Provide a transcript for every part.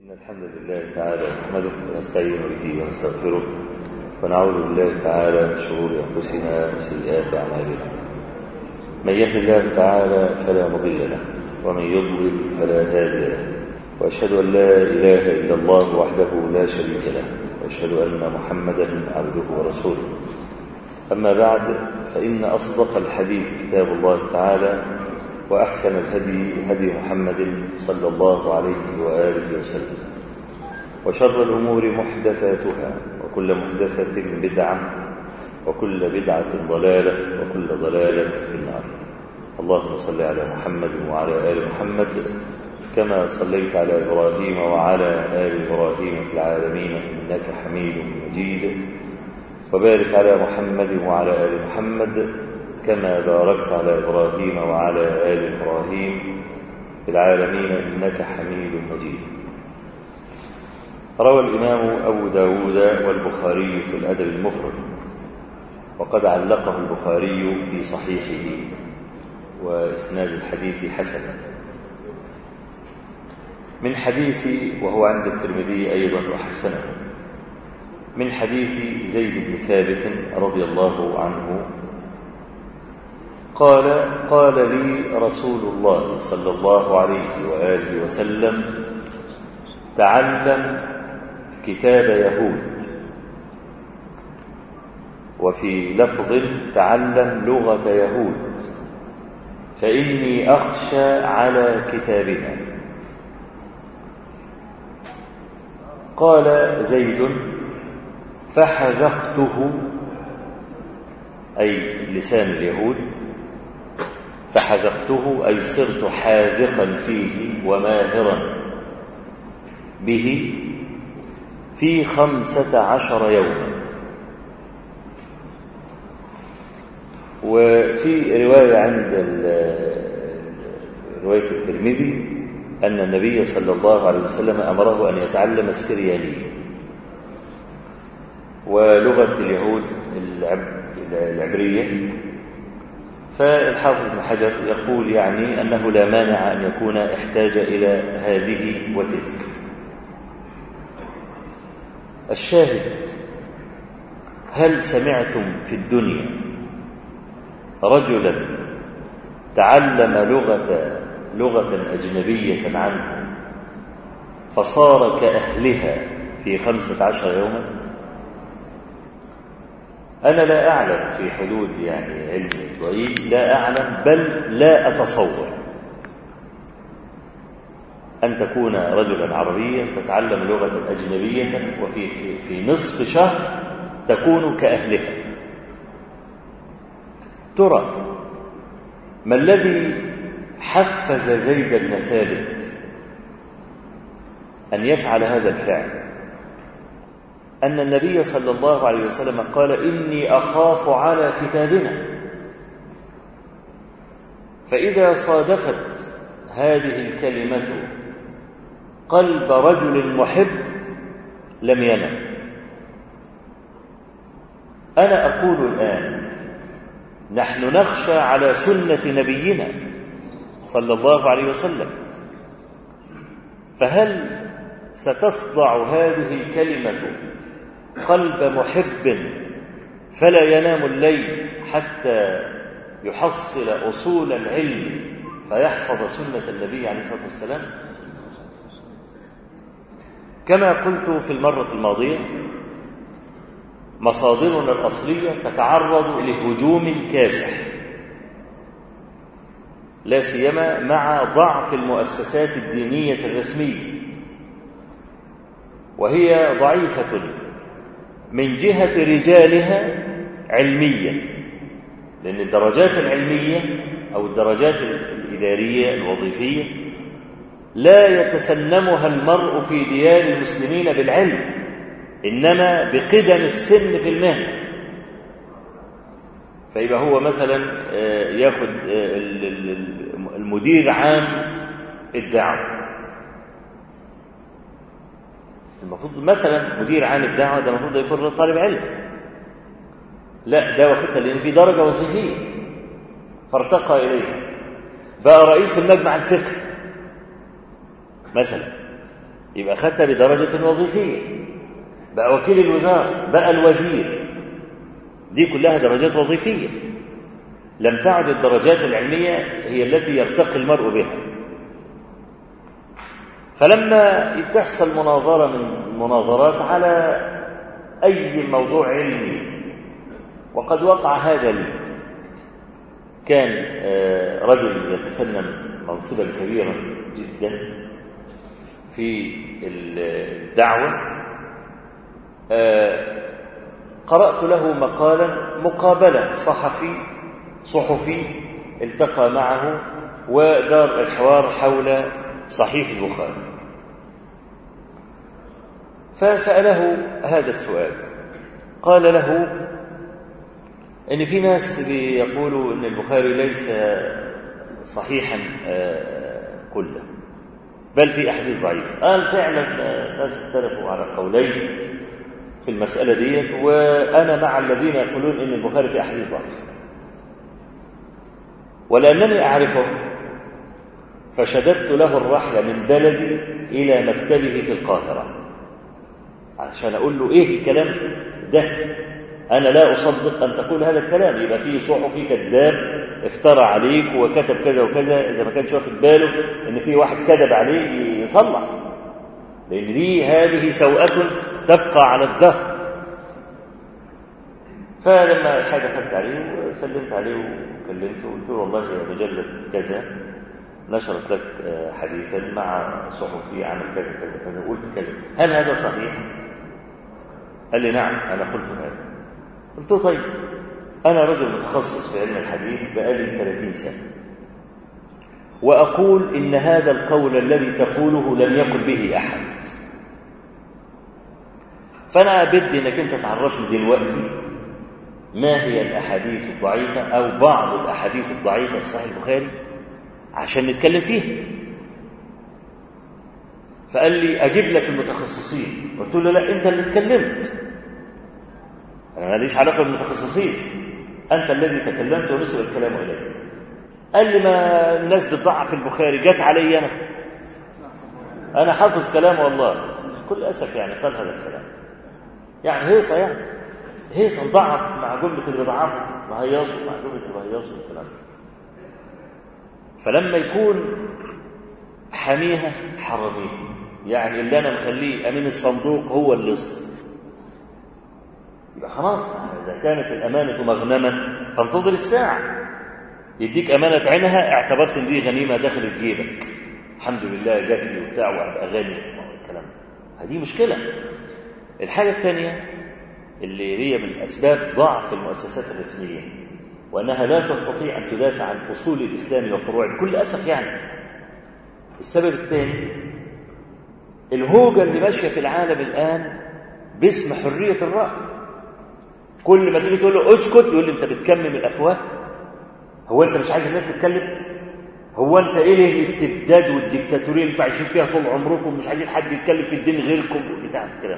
إن الحمد لله تعالى نحمده ونستعين به ونستغفره ونعوذ بالله تعالى من شرور أنفسنا وسيئات أعمالنا من يهد الله تعالى فلا مضل له ومن يضلل فلا هادي له وأشهد أن لا إله إلا الله وحده لا شريك له وأشهد أن محمدا عبده ورسوله أما بعد فإن أصدق الحديث كتاب الله تعالى وأحسن الهدي هدي محمد صلى الله عليه وآله وسلم وشر الأمور محدثاتها وكل محدثة بدعة وكل بدعة ضلالة وكل ضلالة في النار اللهم صل على محمد وعلى آل محمد كما صليت على إبراهيم وعلى آل إبراهيم في العالمين إنك حميد مجيد وبارك على محمد وعلى آل محمد كما باركت على إبراهيم وعلى آل إبراهيم في العالمين إنك حميد مجيد روى الإمام أبو داود والبخاري في الأدب المفرد وقد علقه البخاري في صحيحه وإسناد الحديث حسن من حديث وهو عند الترمذي أيضا وحسنه من حديث زيد بن ثابت رضي الله عنه قال قال لي رسول الله صلى الله عليه وآله وسلم تعلم كتاب يهود وفي لفظ تعلم لغة يهود فإني أخشى على كتابنا قال زيد فحذقته أي لسان اليهود فحذقته أي صرت حاذقا فيه وماهرا به في خمسة عشر يوما وفي رواية عند رواية الترمذي أن النبي صلى الله عليه وسلم أمره أن يتعلم السريانية ولغة اليهود العبرية فالحافظ ابن حجر يقول يعني أنه لا مانع أن يكون احتاج إلى هذه وتلك الشاهد هل سمعتم في الدنيا رجلا تعلم لغة لغة أجنبية عنه فصار كأهلها في خمسة عشر يوما أنا لا أعلم في حدود يعني علمي الضئيل لا أعلم بل لا أتصور أن تكون رجلا عربيا تتعلم لغة أجنبية وفي في نصف شهر تكون كأهلها ترى ما الذي حفز زيد بن ثابت أن يفعل هذا الفعل أن النبي صلى الله عليه وسلم قال إني أخاف على كتابنا فإذا صادفت هذه الكلمة قلب رجل محب لم ينم أنا أقول الآن نحن نخشى على سنة نبينا صلى الله عليه وسلم فهل ستصدع هذه الكلمة قلب محب فلا ينام الليل حتى يحصل أصول العلم فيحفظ سنة النبي عليه الصلاة والسلام كما قلت في المرة الماضية مصادرنا الأصلية تتعرض لهجوم كاسح لا سيما مع ضعف المؤسسات الدينية الرسمية وهي ضعيفة من جهة رجالها علميا لأن الدرجات العلمية أو الدرجات الإدارية الوظيفية لا يتسنمها المرء في ديار المسلمين بالعلم إنما بقدم السن في المهنة فيبقى هو مثلا ياخد المدير عام الدعوة المفروض مثلا مدير عام الدعوة ده المفروض يكون طالب علم لا ده واخدها لأن في درجة وظيفية فارتقى إليها بقى رئيس المجمع الفقهي مثلا يبقى خدت بدرجة وظيفية بقى وكيل الوزارة بقى الوزير دي كلها درجات وظيفية لم تعد الدرجات العلمية هي التي يرتقي المرء بها فلما تحصل مناظرة من المناظرات على أي موضوع علمي وقد وقع هذا لي كان رجل يتسنم منصبا كبيرا جدا في الدعوة قرأت له مقالا مقابلة صحفي صحفي التقى معه ودار الحوار حول صحيح البخاري فسأله هذا السؤال قال له ان في ناس بيقولوا ان البخاري ليس صحيحا كله بل في احاديث ضعيفه قال فعلا الناس اختلفوا على قولين في المساله ديت وانا مع الذين يقولون ان البخاري في احاديث ضعيفه ولانني اعرفه فشددت له الرحله من بلدي الى مكتبه في القاهره عشان اقول له ايه الكلام ده أنا لا أصدق أن تقول هذا الكلام يبقى فيه صحفي كذاب افترى عليك وكتب كذا وكذا إذا ما كانش واخد باله إن في واحد كذب عليه يصلح لأن دي هذه سوءة تبقى على الدهر فلما الحاجة خدت عليه وسلمت عليه وكلمته وقلت له والله يا مجلة كذا نشرت لك حديثا مع صحفي عمل كذا كذا كذا وقلت كذا هل هذا صحيح؟ قال لي نعم أنا قلت هذا قلت له طيب أنا رجل متخصص في علم الحديث بقالي 30 سنة وأقول إن هذا القول الذي تقوله لم يقل به أحد فأنا بدي إنك أنت تعرفني دلوقتي ما هي الأحاديث الضعيفة أو بعض الأحاديث الضعيفة في صحيح البخاري عشان نتكلم فيها فقال لي أجيب لك المتخصصين قلت له لا أنت اللي اتكلمت أنا ماليش علاقة بالمتخصصين أنت الذي تكلمت ونسب الكلام إليك قال لي ما الناس بتضعف البخاري جت علي أنا أنا حافظ كلامه والله بكل أسف يعني قال هذا الكلام يعني هيصة يعني هيصة نضعف مع جملة اللي ضعفه مهيصوا مع جملة اللي مهيصوا الكلام فلما يكون حميها حراميه يعني اللي أنا مخليه أمين الصندوق هو اللص يبقى خلاص إذا كانت الأمانة مغنما فانتظر الساعة يديك أمانة عينها اعتبرت إن دي غنيمة دخلت جيبك الحمد لله جات لي وبتاع وأبقى غني الكلام هذه مشكلة الحاجة الثانية اللي هي من أسباب ضعف المؤسسات الرسمية وأنها لا تستطيع أن تدافع عن أصول الإسلام وفروعه بكل أسف يعني السبب الثاني الهوجة اللي ماشية في العالم الآن باسم حرية الرأي كل ما تيجي تقول له اسكت يقول لي انت بتكمم الافواه هو انت مش عايز الناس تتكلم هو انت ايه ليه الاستبداد والديكتاتوريه اللي انتوا عايشين فيها طول عمركم مش عايزين حد يتكلم في الدين غيركم بتاع الكلام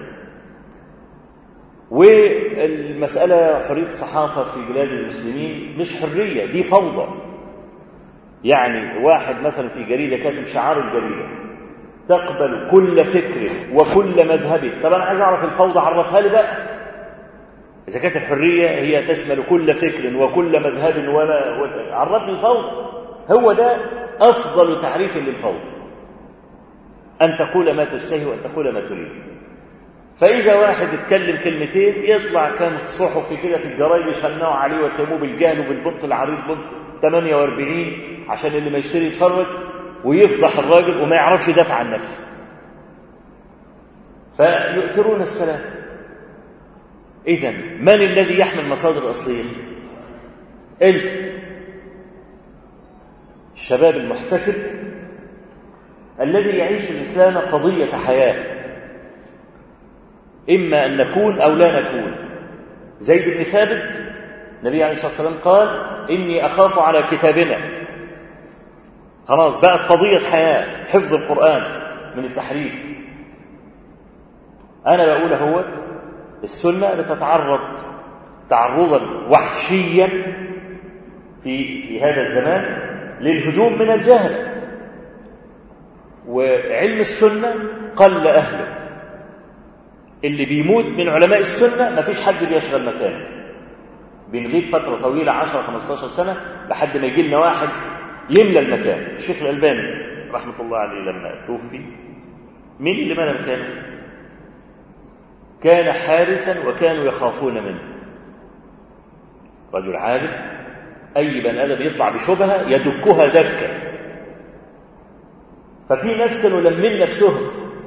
والمسألة حرية الصحافة في بلاد المسلمين مش حرية دي فوضى يعني واحد مثلا في جريدة كاتب شعار الجريدة تقبل كل فكر وكل مذهب طب أنا عايز أعرف الفوضى عرفها لي بقى إذا كانت الحرية هي تشمل كل فكر وكل مذهب ولا عرفني الفوضى هو ده أفضل تعريف للفوضى أن تقول ما تشتهي وأن تقول ما تريد فإذا واحد اتكلم كلمتين يطلع كان صحفي كده في الجرايد يشنعوا عليه ويتهموه بالجهل وبالبنط العريض بنط 48 عشان اللي ما يشتري يتفرج ويفضح الراجل وما يعرفش يدافع عن نفسه فيؤثرون السلام إذا من الذي يحمل مصادر أصلية؟ أنت الشباب المحتسب الذي يعيش الإسلام قضية حياة إما أن نكون أو لا نكون زيد بن ثابت النبي عليه الصلاة والسلام قال إني أخاف على كتابنا خلاص بقت قضية حياة حفظ القرآن من التحريف أنا بقول هو السنة بتتعرض تعرضا وحشيا في في هذا الزمان للهجوم من الجهل وعلم السنة قل أهله اللي بيموت من علماء السنة ما فيش حد بيشغل مكانه بنغيب فترة طويلة 10 15 سنة لحد ما يجي لنا واحد يملى المكان الشيخ الألباني رحمة الله عليه لما توفي مين اللي ملى مكانه كان حارسا وكانوا يخافون منه رجل عالم أي بني آدم يطلع بشبهة يدكها دكة ففي ناس كانوا لمين نفسهم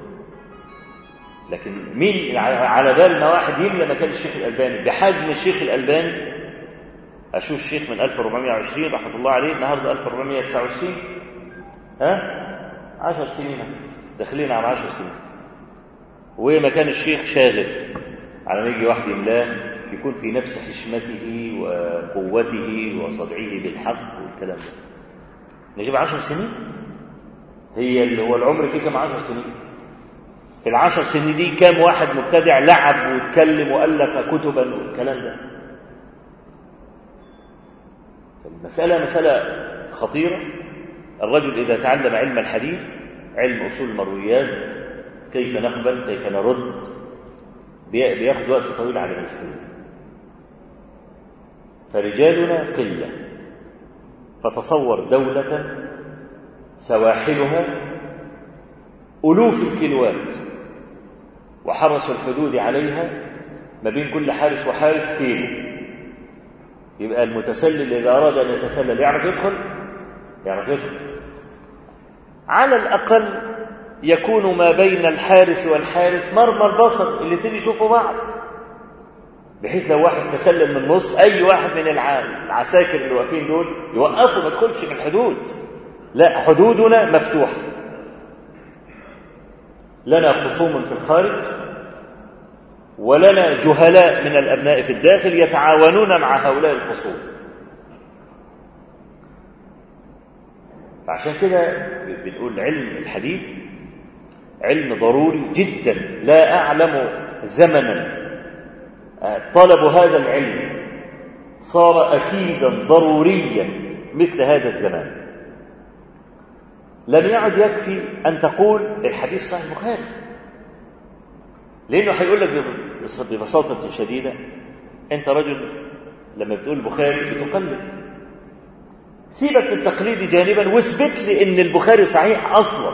لكن مين على بال ما واحد يملى مكان الشيخ الألباني بحجم الشيخ الألباني أشوف الشيخ من 1420 رحمة الله عليه النهارده 1429 ها 10 سنين داخلين على 10 سنين ومكان الشيخ شاغل على ما يجي واحد يملاه يكون في نفس حشمته وقوته وصدعه بالحق والكلام ده نجيب 10 سنين هي اللي هو العمر فيه كم 10 سنين في العشر سنين دي كام واحد مبتدع لعب واتكلم وألف كتبا والكلام ده المسألة مسألة خطيرة الرجل إذا تعلم علم الحديث علم أصول المرويات كيف نقبل كيف نرد بياخد وقت طويل على المسلمين فرجالنا قلة فتصور دولة سواحلها ألوف الكيلوات وحرسوا الحدود عليها ما بين كل حارس وحارس كيلو يبقى المتسلل إذا أراد أن يتسلل يعرف يدخل يعرف يدخل على الأقل يكون ما بين الحارس والحارس مرمى البصر اللي تيجي يشوفوا بعض بحيث لو واحد تسلل من النص أي واحد من العساكر اللي واقفين دول يوقفوا ما يدخلش من الحدود لا حدودنا مفتوحة لنا خصوم في الخارج ولنا جهلاء من الأبناء في الداخل يتعاونون مع هؤلاء الخصوم فعشان كده بنقول علم الحديث علم ضروري جدا لا أعلم زمنا طلب هذا العلم صار أكيدا ضروريا مثل هذا الزمان لم يعد يكفي أن تقول الحديث صحيح البخاري لأنه هيقول لك ببساطة شديدة أنت رجل لما بتقول البخاري بتقلد سيبك من التقليد جانبا واثبت لي ان البخاري صحيح اصلا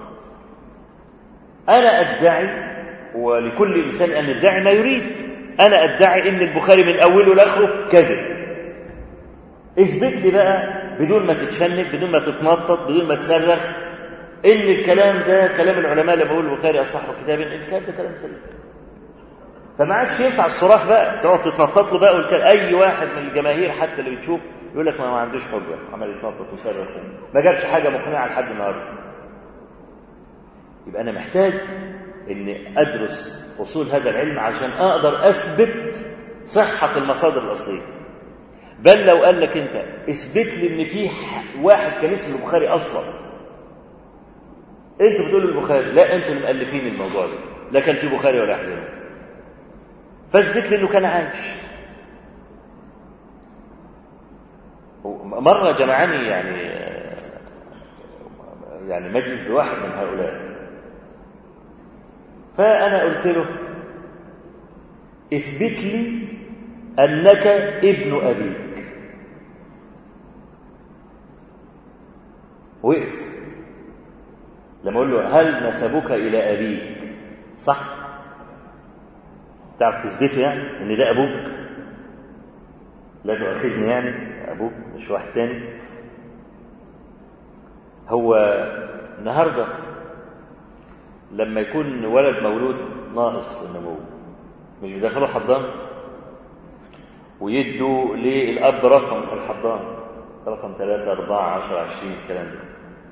انا ادعي ولكل انسان ان يدعي ما يريد انا ادعي ان البخاري من اوله لاخره كذب اثبت لي بقى بدون ما تتشنج بدون ما تتنطط بدون ما تصرخ ان الكلام ده كلام العلماء اللي بقول البخاري اصح كتاب الكلام ده كلام سليم فما عادش ينفع الصراخ بقى تقعد تتنطط له بقى والكلام اي واحد من الجماهير حتى اللي بتشوف يقول لك ما, ما عندوش حجه عمال يتنطط ويصرخ ما جابش حاجه مقنعه لحد النهارده يبقى انا محتاج ان ادرس اصول هذا العلم عشان اقدر اثبت صحه المصادر الاصليه بل لو قال لك انت اثبت لي ان في واحد كان اسمه البخاري اصلا انتوا بتقولوا البخاري لا انتوا اللي مؤلفين الموضوع ده لا كان في بخاري ولا احزنه فاثبت لي انه كان عايش مرة جمعني يعني يعني مجلس بواحد من هؤلاء فأنا قلت له اثبت لي أنك ابن أبيك وقف لما أقول له هل نسبك إلى أبيك صح تعرف تثبته يعني ان ده ابوك لا تؤاخذني يعني ابوك مش واحد تاني هو النهارده لما يكون ولد مولود ناقص النمو مش بيدخلوا حضان ويدوا للاب رقم الحضان رقم 3 4 10 20 الكلام ده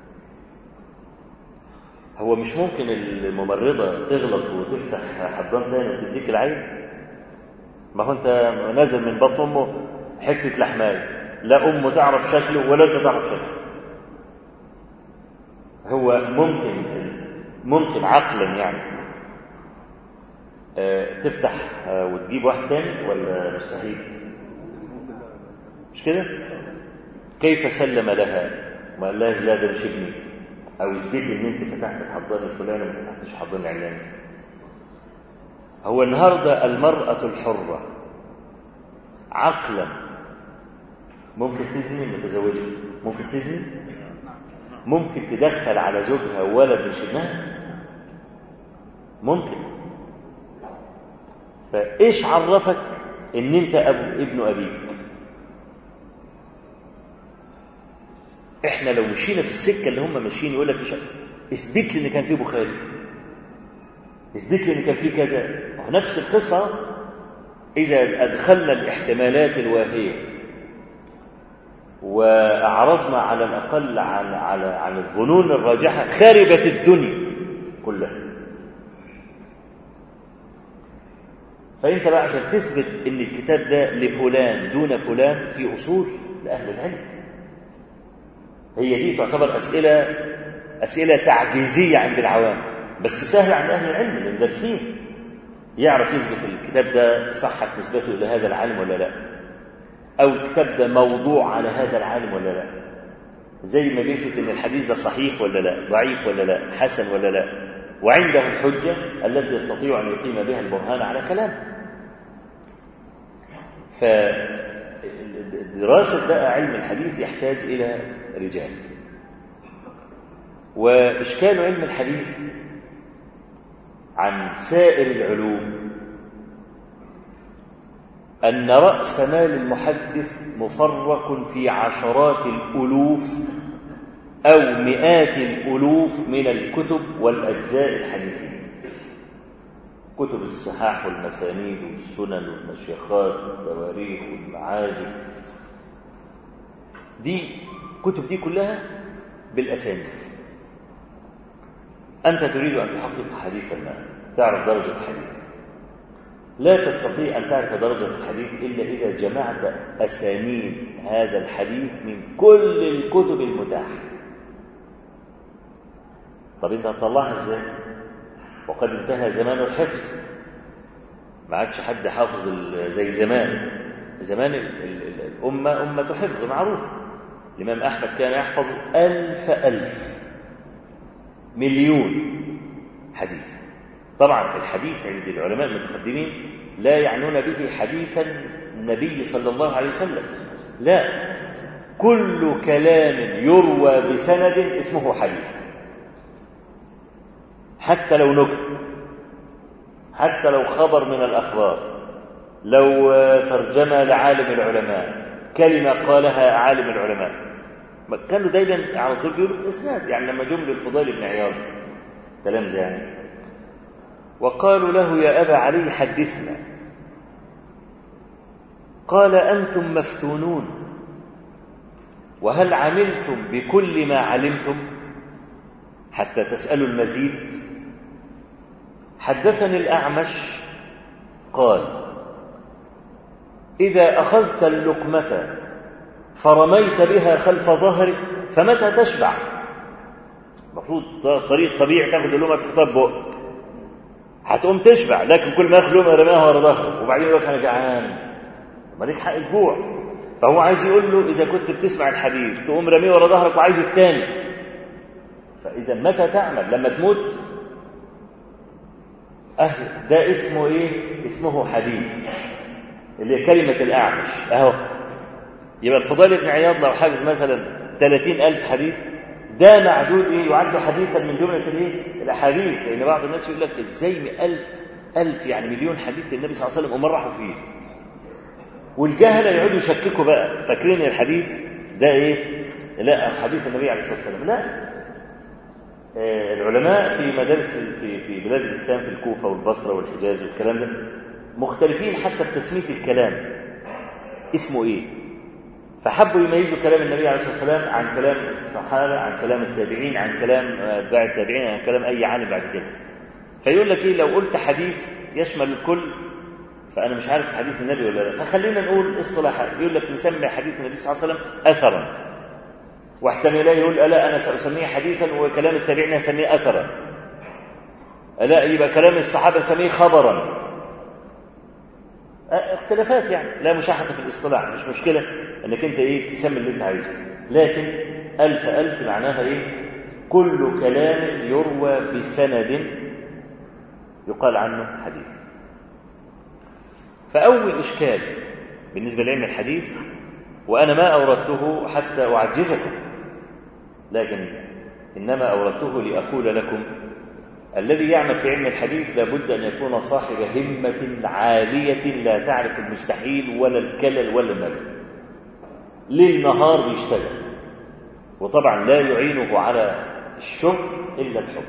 هو مش ممكن الممرضة تغلط وتفتح حضان تاني وتديك العين ما هو انت نازل من بطن امه حتة لحماية لا امه تعرف شكله ولا انت تعرف شكله هو ممكن ممكن عقلا يعني اه تفتح اه وتجيب واحد تاني ولا مستحيل مش كده كيف سلم لها ما قالهاش لا ده مش ابني او اثبت لي ان انت فتحت الحضان الفلاني وما فتحتش الحضان العلاني هو النهارده المراه الحره عقلا ممكن تزني متزوجه ممكن تزني ممكن تدخل على زوجها ولد مش ابنها ممكن فايش عرفك ان انت ابو ابن ابيك احنا لو مشينا في السكه اللي هم ماشيين يقول لك اثبت لي ان كان في بخاري اثبت لي ان كان في كذا نفس القصه اذا ادخلنا الاحتمالات الواهيه واعرضنا على الاقل عن على عن الظنون الراجحه خربت الدنيا كلها فانت بقى عشان تثبت ان الكتاب ده لفلان دون فلان في اصول لاهل العلم هي دي تعتبر اسئله اسئله تعجيزيه عند العوام بس سهله عند اهل العلم اللي دارسين يعرف يثبت الكتاب ده صحت نسبته الى هذا العالم ولا لا او الكتاب ده موضوع على هذا العالم ولا لا زي ما بيثبت ان الحديث ده صحيح ولا لا ضعيف ولا لا حسن ولا لا وعنده الحجه التي يستطيع ان يقيم بها البرهان على كلامه فدراسة بقى علم الحديث يحتاج إلى رجال وإشكال علم الحديث عن سائر العلوم أن رأس مال المحدث مفرق في عشرات الألوف أو مئات الألوف من الكتب والأجزاء الحديثية كتب الصحاح والمسانيد والسنن والمشيخات والتواريخ والمعاجم دي كتب دي كلها بالأسانيد أنت تريد أن تحقق حديثا ما تعرف درجة الحديث لا تستطيع أن تعرف درجة الحديث إلا إذا جمعت أسانيد هذا الحديث من كل الكتب المتاحة طب أنت هتطلعها إزاي؟ وقد انتهى زمان الحفظ ما عادش حد حافظ زي زمان زمان الأمة أمة حفظ معروف الإمام أحمد كان يحفظ ألف ألف مليون حديث طبعا الحديث عند العلماء المتقدمين لا يعنون به حديث النبي صلى الله عليه وسلم لا كل كلام يروى بسند اسمه حديث حتى لو نكتة حتى لو خبر من الأخبار لو ترجمة لعالم العلماء كلمة قالها عالم العلماء كانوا دايما على طول بيقولوا اسناد يعني لما جم للفضيل بن عياض كلام زي يعني وقالوا له يا أبا علي حدثنا قال أنتم مفتونون وهل عملتم بكل ما علمتم حتى تسألوا المزيد حدثني الأعمش قال إذا أخذت اللقمة فرميت بها خلف ظهرك فمتى تشبع المفروض طريق طبيعي تاخد اللقمة تحطها ببقك هتقوم تشبع لكن كل ما ياخد لقمة رماها ورا ظهرك وبعدين يقول لك أنا جعان مالك حق الجوع فهو عايز يقول له إذا كنت بتسمع الحديث تقوم رميه ورا ظهرك وعايز التاني فإذا متى تعمل لما تموت أهل ده اسمه إيه اسمه حديث اللي هي كلمة الأعمش أهو يبقى الفضيل بن عياض لو حافظ مثلا 30 ألف حديث ده معدود إيه يعد حديثا من جملة الإيه الأحاديث لأن بعض الناس يقول لك إزاي ألف ألف يعني مليون حديث للنبي صلى الله عليه وسلم ومرحوا فيه والجهلة يقعدوا يشككوا بقى فاكرين الحديث ده إيه لا حديث النبي عليه الصلاة والسلام لا العلماء في مدارس في في بلاد الاسلام في الكوفه والبصره والحجاز والكلام ده مختلفين حتى في تسميه الكلام اسمه ايه فحبوا يميزوا كلام النبي عليه الصلاه والسلام عن كلام الصحابه عن كلام التابعين عن كلام اتباع التابعين عن كلام اي عالم بعد كده فيقول لك ايه لو قلت حديث يشمل الكل فانا مش عارف حديث النبي ولا لا فخلينا نقول اصطلاحات يقول لك نسمي حديث النبي صلى الله عليه وسلم اثرا واحتمل يقول ألا أنا سأسميه حديثا وكلام التابعين أسميه أثرا ألا يبقى كلام الصحابة سميه خبرا اختلافات يعني لا مشاحة في الاصطلاح مش مشكلة انك انت ايه تسمي اللي انت عايزه لكن ألف ألف معناها ايه كل كلام يروى بسند يقال عنه حديث فأول إشكال بالنسبة لعلم الحديث وأنا ما أوردته حتى أعجزكم لكن إنما أوردته لأقول لكم الذي يعمل في علم الحديث لابد أن يكون صاحب همة عالية لا تعرف المستحيل ولا الكلل ولا الملل ليل نهار بيشتغل وطبعا لا يعينه على الشغل إلا الحب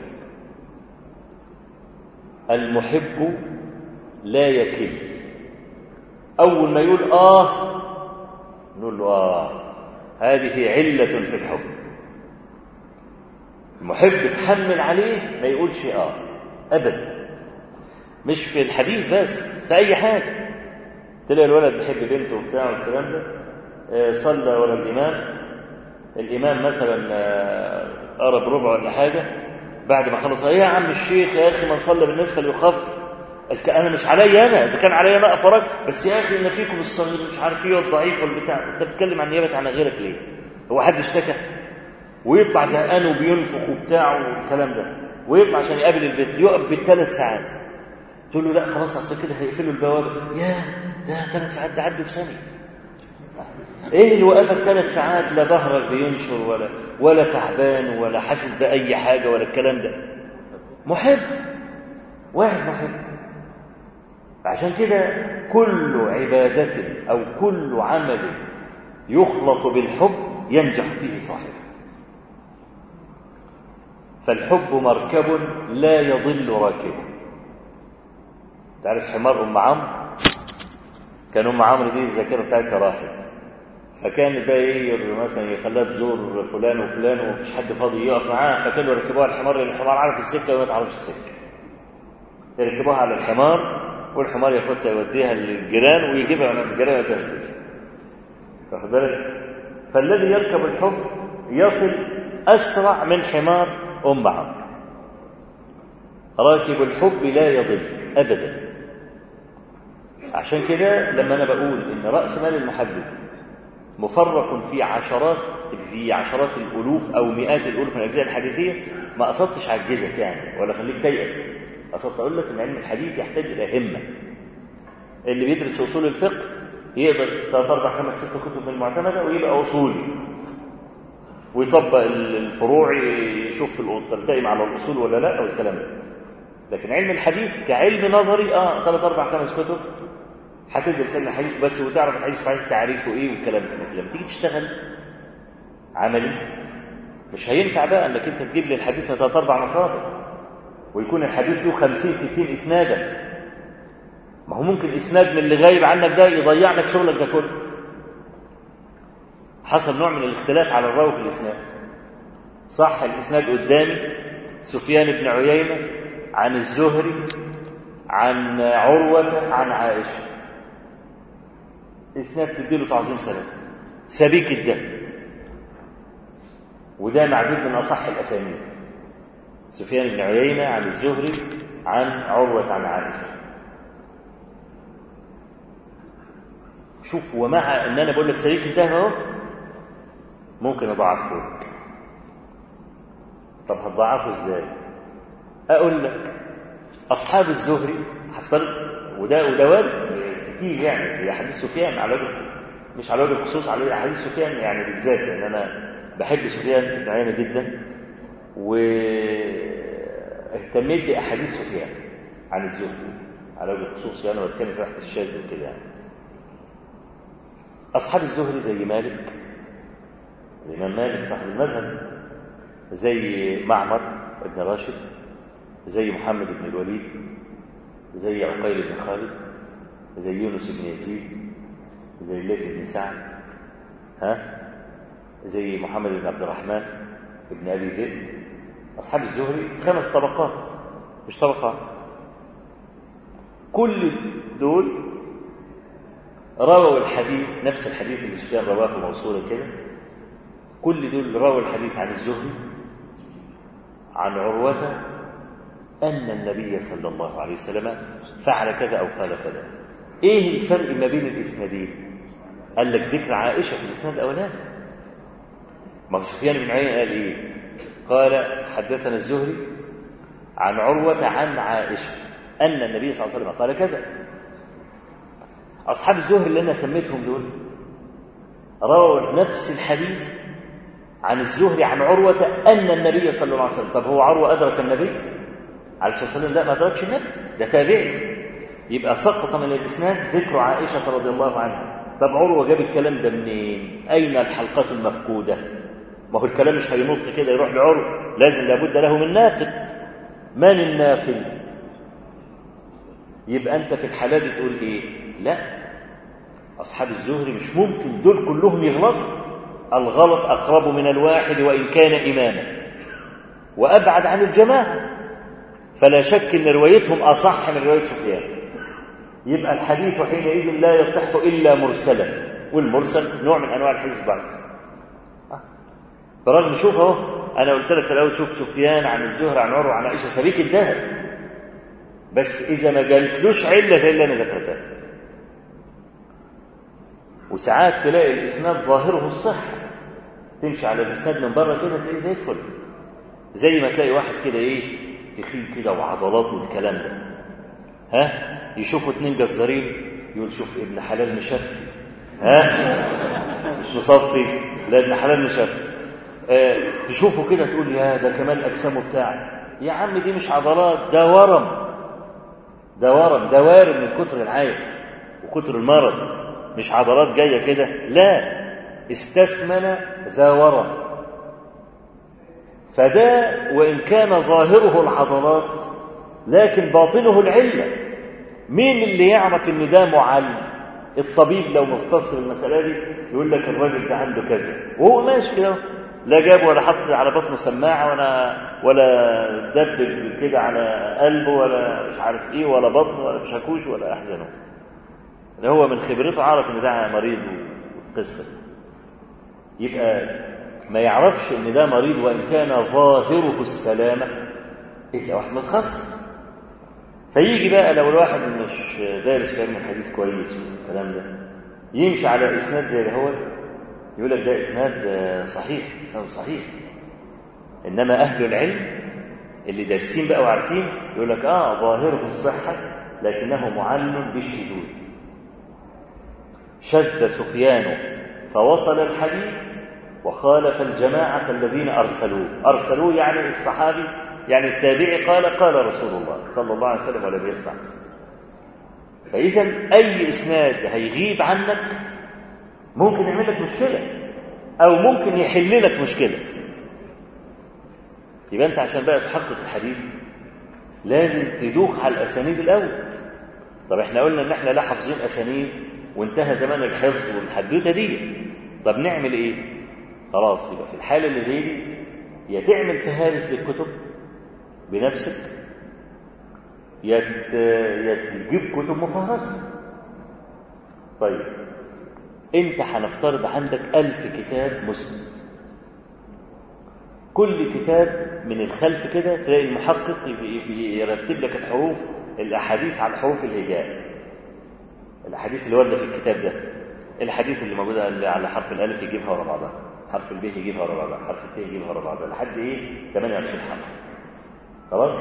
المحب لا يكل أول ما يقول آه نقول له آه هذه علة في الحب المحب تحمل عليه ما يقولش آه أبدا مش في الحديث بس في أي حاجة تلاقي الولد بيحب بنته وبتاع والكلام ده آه صلى ورا الإمام الإمام مثلا قرب ربع ولا حاجة بعد ما خلص ايه يا عم الشيخ يا أخي من صلى بالناس فليخف أنا مش عليا أنا إذا كان عليا أنا أفرج بس يا أخي إن فيكم الصغير مش عارف إيه والضعيف والبتاع أنت بتتكلم عن نيابة عن غيرك ليه؟ هو حد اشتكى؟ ويطلع زهقان وبينفخ وبتاع والكلام ده ويطلع عشان يقابل البيت يقف بالثلاث ساعات تقول له لا خلاص أصل كده هيقفلوا البوابة يا ده ثلاث ساعات ده عدوا في ثانية ايه اللي وقفك ثلاث ساعات لا ظهرك بينشر ولا ولا تعبان ولا حاسس باي حاجه ولا الكلام ده محب واحد محب عشان كده كل عباده او كل عمل يخلط بالحب ينجح فيه صاحبه فالحب مركب لا يضل راكبه تعرف حمار ام عمرو كان ام عمرو دي الذاكره بتاعتها راحت فكان بقى ايه مثلا يخليها تزور فلان وفلان ومفيش حد فاضي يقف معاها فكانوا يركبوها على الحمار لان الحمار عارف السكه وما تعرفش السكه يركبوها على الحمار والحمار ياخدها يوديها للجيران ويجيبها من الجيران يوديها البيت واخد بالك فالذي يركب الحب يصل اسرع من حمار ام عمرو راكب الحب لا يضل ابدا عشان كده لما انا بقول ان راس مال المحدث مفرق في عشرات في عشرات الالوف او مئات الالوف من الاجزاء الحديثيه ما قصدتش اعجزك يعني ولا خليك تيأس قصدت اقول لك ان علم الحديث يحتاج الى همه اللي بيدرس اصول الفقه يقدر ثلاث اربع خمس ست كتب من المعتمده ويبقى اصولي ويطبق الفروع يشوف تلتئم على الاصول ولا لا او الكلام ده لكن علم الحديث كعلم نظري اه ثلاث اربع خمس كتب هتدرس علم الحديث بس وتعرف الحديث صحيح تعريفه ايه والكلام ده لما تيجي تشتغل عملي مش هينفع بقى انك انت تجيب لي الحديث من ثلاث اربع مصادر ويكون الحديث له 50 60 اسنادا ما هو ممكن اسناد من اللي غايب عنك ده يضيع لك شغلك ده كله حصل نوع من الاختلاف على الراوي في الاسناد صح الاسناد قدامي سفيان بن عيينه عن الزهري عن عروه عن عائشه اسناد تديله تعظيم سند سبيك الدم وده معدود من اصح الاسانيد سفيان بن عيينه عن الزهري عن عروه عن عائشه شوف ومع ان انا بقول لك سبيك الدم اهو ممكن اضعفه لك طب هتضعفه ازاي اقول لك اصحاب الزهري هفترض وده وده وارد كتير يعني في حديث سفيان على وجه مش على وجه الخصوص على حديث سفيان يعني بالذات لان انا بحب سفيان بن عيينه جدا واهتميت باحاديث سفيان عن الزهري على وجه الخصوص يعني واتكلم في واحد الشاذ كده يعني اصحاب الزهري زي مالك الامام مالك صاحب المذهب زي معمر بن راشد زي محمد بن الوليد زي عقيل بن خالد زي يونس بن يزيد زي الليث بن سعد ها زي محمد بن عبد الرحمن بن ابي ذئب اصحاب الزهري خمس طبقات مش طبقات كل دول رووا الحديث نفس الحديث اللي سفيان رواه موصولا كده كل دول رووا الحديث عن الزهري عن عروة أن النبي صلى الله عليه وسلم فعل كذا أو قال كذا إيه الفرق ما بين الإسنادين قال لك ذكر عائشة في الإسناد الأولاني ما سفيان بن عيينة قال إيه قال حدثنا الزهري عن عروة عن عائشة أن النبي صلى الله عليه وسلم قال كذا أصحاب الزهري اللي أنا سميتهم دول رووا نفس الحديث عن الزهري عن عروة أن النبي صلى الله عليه وسلم طب هو عروة أدرك النبي عليه الصلاة والسلام لا ما أدركش النبي ده تابعي يبقى سقط من الإسناد ذكر عائشة رضي الله عنها طب عروة جاب الكلام ده منين أين الحلقة المفقودة ما هو الكلام مش هينط كده يروح لعروة لازم لابد له من ناقل من الناقل يبقى أنت في الحالة دي تقول إيه لا أصحاب الزهري مش ممكن دول كلهم يغلطوا الغلط أقرب من الواحد وإن كان إماما وأبعد عن الجماعة فلا شك أن روايتهم أصح من رواية سفيان يبقى الحديث حينئذ لا يصح إلا مرسلا والمرسل نوع من أنواع الحديث الضعيف برغم شوف اهو أنا قلت لك في الأول شوف سفيان عن الزهر عن عروة عن عائشة سبيك الدهر بس إذا ما جالتلوش علة زي اللي أنا ذكرتها وساعات تلاقي الإسناد ظاهره الصحة تمشي على الإسناد من بره كده تلاقيه زي الفل زي ما تلاقي واحد كده إيه تخين كده وعضلات والكلام ده ها يشوفوا اتنين جزارين يقول شوف ابن حلال مشفي ها مش مصفي لا ابن حلال مشفي آه تشوفه كده تقول يا ده كمال اجسامه بتاع يا عم دي مش عضلات ده ورم ده ورم ده وارم من كتر العين وكتر المرض مش عضلات جايه كده لا استثمن ذا ورم فده وان كان ظاهره العضلات لكن باطنه العله مين اللي يعرف ان ده معل الطبيب لو مختص المساله دي يقول لك الراجل ده عنده كذا وهو ماشي كده لا جاب ولا حط على بطنه سماعه ولا ولا دبب كده على قلبه ولا مش عارف ايه ولا بطنه ولا شاكوش ولا احزنه ده هو من خبرته عرف ان ده مريض وقصه يبقى ما يعرفش ان ده مريض وان كان ظاهره السلامه الا واحد متخصص فيجي بقى لو الواحد مش دارس علم الحديث كويس والكلام ده يمشي على اسناد زي هو يقول لك ده اسناد صحيح اسناد صحيح انما اهل العلم اللي دارسين بقى وعارفين يقول لك اه ظاهره الصحه لكنه معلم بالشذوذ شذ سفيان فوصل الحديث وخالف الجماعه الذين ارسلوه ارسلوه يعني الصحابي يعني التابعي قال قال رسول الله صلى الله عليه وسلم ولم يسمع فإذا أي إسناد هيغيب عنك ممكن يعمل لك مشكلة أو ممكن يحل لك مشكلة يبقى أنت عشان بقى تحقق الحديث لازم تدوخ على الأسانيد الأول طب احنا قلنا إن احنا لا حافظين أسانيد وانتهى زمان الحفظ والحدوتة دي طب نعمل إيه؟ خلاص يبقى في الحالة اللي زي دي يا تعمل فهارس للكتب بنفسك يا تجيب كتب مفهرسة طيب انت هنفترض عندك ألف كتاب مسند كل كتاب من الخلف كده تلاقي المحقق يرتب لك الحروف الأحاديث على حروف الهجاء الأحاديث اللي واردة في الكتاب ده الحديث اللي موجودة على حرف الألف يجيبها ورا بعضها حرف الب يجيبها ورا بعضها حرف الت يجيبها ورا بعضها لحد ايه 28 حرف خلاص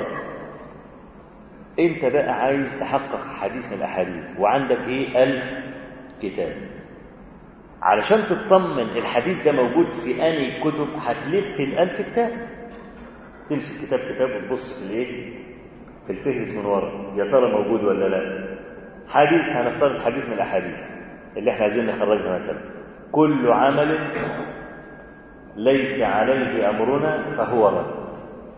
انت بقى عايز تحقق حديث من الاحاديث وعندك ايه ألف كتاب علشان تطمن الحديث ده موجود في انهي كتب هتلف في الألف كتاب تمسك كتاب كتاب وتبص في الايه في الفهرس من ورا يا ترى موجود ولا لا حديث هنفترض حديث من الاحاديث اللي احنا عايزين نخرجها مثلا كل عمل ليس عليه امرنا فهو رد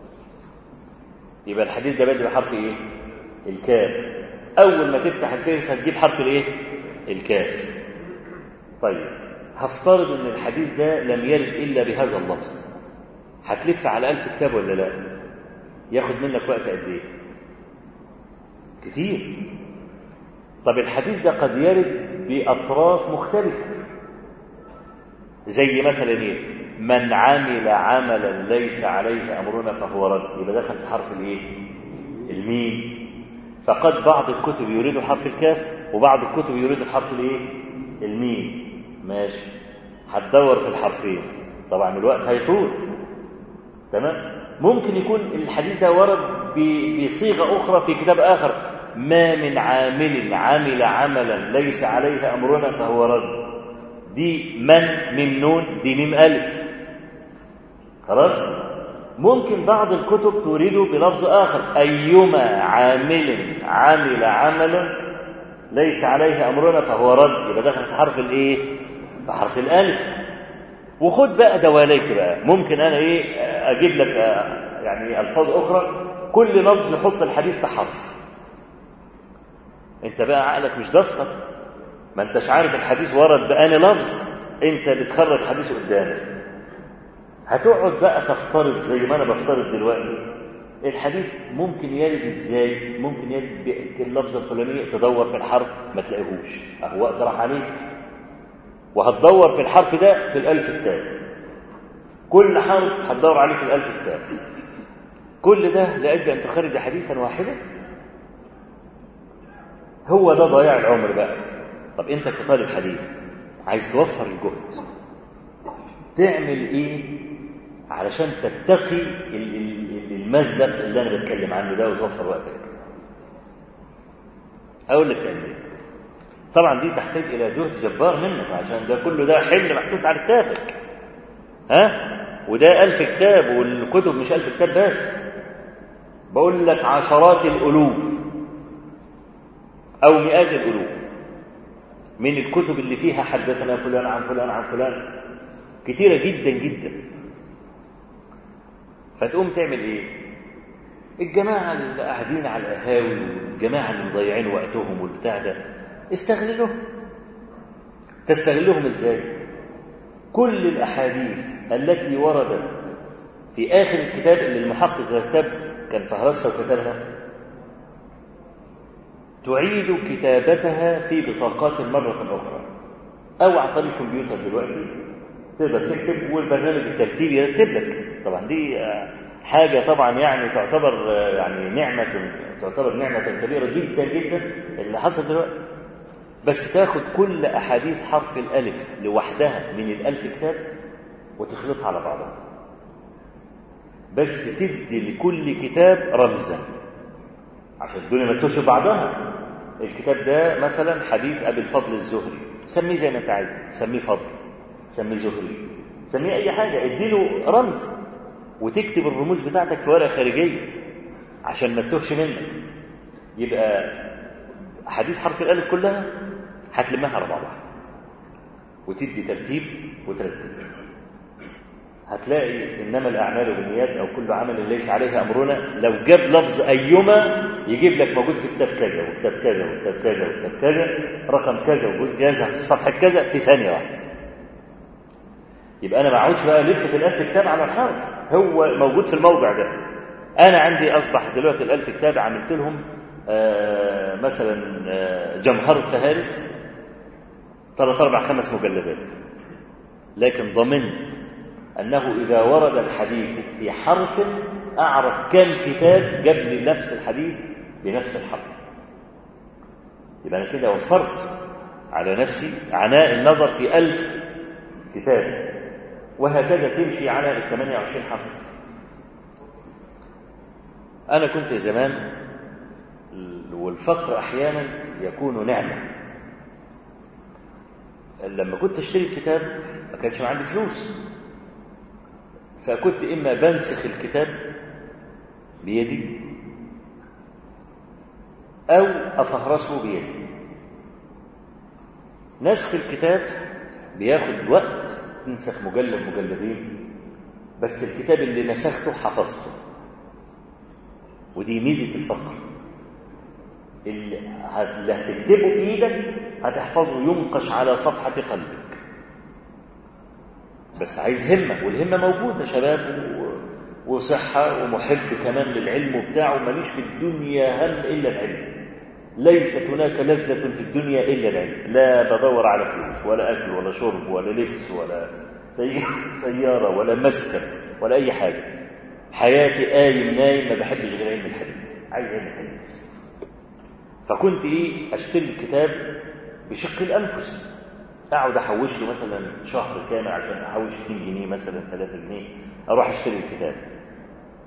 يبقى الحديث ده بادئ بحرف ايه الكاف اول ما تفتح الفهرس هتجيب حرف الايه الكاف طيب هفترض ان الحديث ده لم يرد الا بهذا اللفظ هتلف على ألف كتاب ولا لا ياخد منك وقت قد ايه كتير طب الحديث ده قد يرد باطراف مختلفه زي مثلا ايه من عمل عملا ليس عليه امرنا فهو رد يبقى دخل في حرف الايه الميم فقد بعض الكتب يريد حرف الكاف وبعض الكتب يريد حرف الايه الميم ماشي هتدور في الحرفين طبعا الوقت هيطول تمام ممكن يكون الحديث ده ورد بصيغة أخرى في كتاب آخر ما من عامل عمل عملا ليس عليه أمرنا فهو رد دي من ميم نون دي ميم ألف خلاص ممكن بعض الكتب تريد بلفظ آخر أيما عامل عمل عملا ليس عليه أمرنا فهو رد يبقى داخل في حرف الإيه؟ في حرف الألف وخد بقى دواليك بقى ممكن أنا إيه أجيب لك يعني ألفاظ أخرى كل لفظ يحط الحديث في حرف أنت بقى عقلك مش دستك ما أنتش عارف الحديث ورد بأني لفظ أنت بتخرج حديث قدامك هتقعد بقى تفترض زي ما أنا بفترض دلوقتي الحديث ممكن يرد ازاي ممكن يرد باللفظه الفلانيه تدور في الحرف ما تلاقيهوش اهو وقت راح عليك وهتدور في الحرف ده في الالف كتاب كل حرف هتدور عليه في الالف كتاب كل ده لاجل ان تخرج حديثا واحدا هو ده ضياع العمر بقى طب انت كطالب حديث عايز توفر الجهد تعمل ايه علشان تتقي المزلق اللي انا بتكلم عنه ده وتوفر وقتك اقول لك تعمل ايه طبعا دي تحتاج الى جهد جبار منك عشان ده كله ده حمل محطوط على كتافك ها وده ألف كتاب والكتب مش ألف كتاب بس بقول لك عشرات الألوف أو مئات الألوف من الكتب اللي فيها حدثنا فلان عن فلان عن فلان كتيرة جدا جدا فتقوم تعمل ايه الجماعة اللي قاعدين على القهاوي والجماعة اللي مضيعين وقتهم والبتاع ده استغلهم تستغلهم ازاي كل الأحاديث التي وردت في آخر الكتاب اللي المحقق كتب كان فهرسة وكتبها تعيد كتابتها في بطاقات مرة أخرى أو عن طريق الكمبيوتر دلوقتي تقدر تكتب والبرنامج الترتيبي يرتب لك طبعا دي حاجة طبعا يعني تعتبر يعني نعمة تعتبر نعمة كبيرة جدا جدا اللي حصل دلوقتي بس تاخد كل أحاديث حرف الألف لوحدها من الألف كتاب وتخلطها على بعضها بس تدي لكل كتاب رمزا عشان الدنيا ما تشوف بعضها الكتاب ده مثلا حديث أبي الفضل الزهري سميه زي ما انت عايز سميه فضل سميه زهري سميه أي حاجة اديله رمز وتكتب الرموز بتاعتك في ورقة خارجية عشان ما تتوهش منك يبقى حديث حرف الألف كلها هتلمها على بعضها وتدي ترتيب وترتب هتلاقي إنما الأعمال بالنيات أو كل عمل ليس عليه أمرنا لو جاب لفظ أيما يجيب لك موجود في كتاب كذا وكتاب كذا وكتاب كذا وكتاب كذا رقم كذا وجود كذا في صفحة كذا في ثانية واحدة يبقى أنا ما اقعدش بقى ألف في الألف كتاب على الحرف هو موجود في الموضع ده أنا عندي أصبح دلوقتي الألف كتاب عملت لهم آه مثلا آه جمهرة فهارس ثلاث أربع خمس مجلدات لكن ضمنت أنه إذا ورد الحديث في حرف أعرف كم كتاب جاب لي نفس الحديث بنفس الحرف يبقى أنا كده وفرت على نفسي عناء النظر في ألف كتاب وهكذا تمشي على ال 28 حرف أنا كنت زمان والفقر أحيانا يكون نعمة لما كنت أشتري الكتاب ما كانش عندي فلوس فكنت إما بنسخ الكتاب بيدي أو أفهرسه بيدي نسخ الكتاب بياخد وقت تنسخ مجلد مجلدين بس الكتاب اللي نسخته حفظته ودي ميزة الفقر اللي هتكتبه بإيدك هتحفظه ينقش على صفحة قلبك بس عايز همة والهمة موجودة شباب وصحة ومحب كمان للعلم وبتاعه ماليش في الدنيا هم إلا العلم ليست هناك لذة في الدنيا إلا العلم لا بدور على فلوس ولا أكل ولا شرب ولا لبس ولا سيارة ولا مسكن ولا أي حاجة حياتي قايم نايم ما بحبش غير علم الحديث عايز علم الحديث فكنت إيه أشتري الكتاب بشق الأنفس أقعد أحوش له مثلا شهر كامل عشان أحوش 2 جنيه مثلا 3 جنيه أروح أشتري الكتاب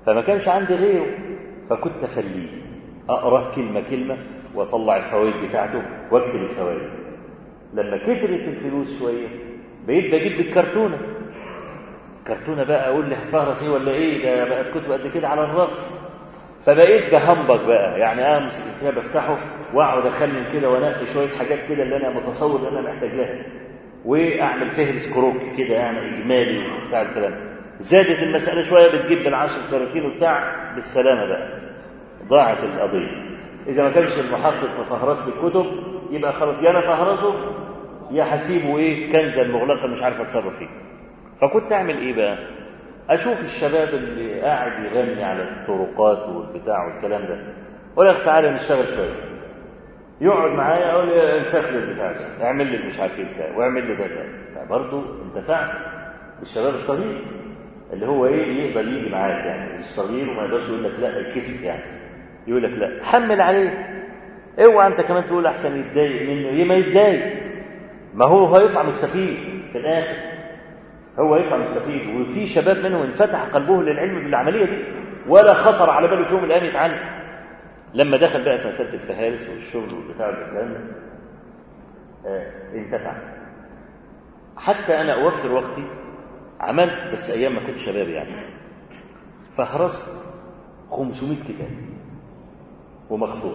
فما كانش عندي غيره فكنت أخليه أقرأ كلمة كلمة وأطلع الفوائد بتاعته وأكتب الفوائد لما كترت الفلوس شوية بقيت بجيب بالكرتونة كرتونة بقى أقول لي هتفهرس إيه ولا إيه ده بقت كتب قد كده على الرف فبقيت بهمبك بقى يعني امسك الكتاب افتحه واقعد اخمن كده وانقي شويه حاجات كده اللي انا متصور ان انا محتاج لها واعمل فهرس كروكي كده يعني اجمالي وبتاع الكلام زادت المساله شويه بتجيب بالعشر كراتين وبتاع بالسلامه بقى ضاعت القضيه اذا ما كانش المحقق مفهرس لي الكتب يبقى خلاص يا انا فهرسه يا هسيبه ايه كنزا مغلقا مش عارف اتصرف فيه فكنت اعمل ايه بقى اشوف الشباب اللي قاعد يغني على الطرقات والبتاع والكلام ده اقول يا اخي تعالى نشتغل شويه يقعد معايا اقول لي انسخ لي البتاع ده اعمل لي مش عارف ايه بتاع واعمل لي ده ده فبرضه انتفعت بالشباب الصغير اللي هو ايه يقدر يجي معاك يعني الصغير وما يقدرش يقول لك لا الكسب يعني يقول لك لا حمل عليه اوعى انت كمان تقول احسن يتضايق منه ايه ما يتضايق ما هو هيطلع مستفيد في الاخر هو يطلع مستفيد وفي شباب منهم انفتح قلبه للعلم بالعمليه دي ولا خطر على باله في يوم من الايام يتعلم لما دخل بقى في مساله الفهارس والشغل والبتاع والكلام ده آه انتفع حتى انا اوفر وقتي عملت بس ايام ما كنت شباب يعني فهرست 500 كتاب ومخطوط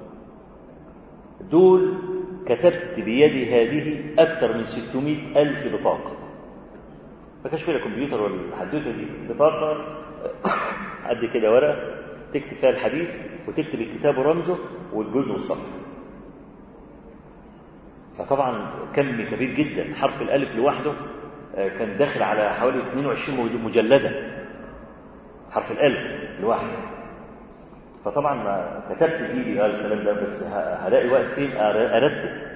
دول كتبت بيدي هذه أكثر من 600 ألف بطاقة ما كانش فيها كمبيوتر ولا الحدوته دي بطاقة قد كده ورقة تكتب فيها الحديث وتكتب الكتاب ورمزه والجزء والصفحة فطبعا كم كبير جدا حرف الألف لوحده كان داخل على حوالي 22 مجلدة حرف الألف لوحده فطبعا ما كتبت بايدي قال الكلام ده بس هلاقي وقت فين ارتب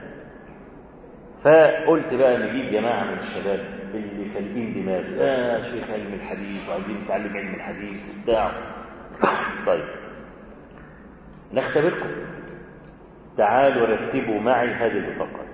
فقلت بقى نجيب جماعه من الشباب اللي فالقين دماغ اه شيخ علم الحديث وعايزين نتعلم علم الحديث وبتاع طيب نختبركم تعالوا رتبوا معي هذه البطاقات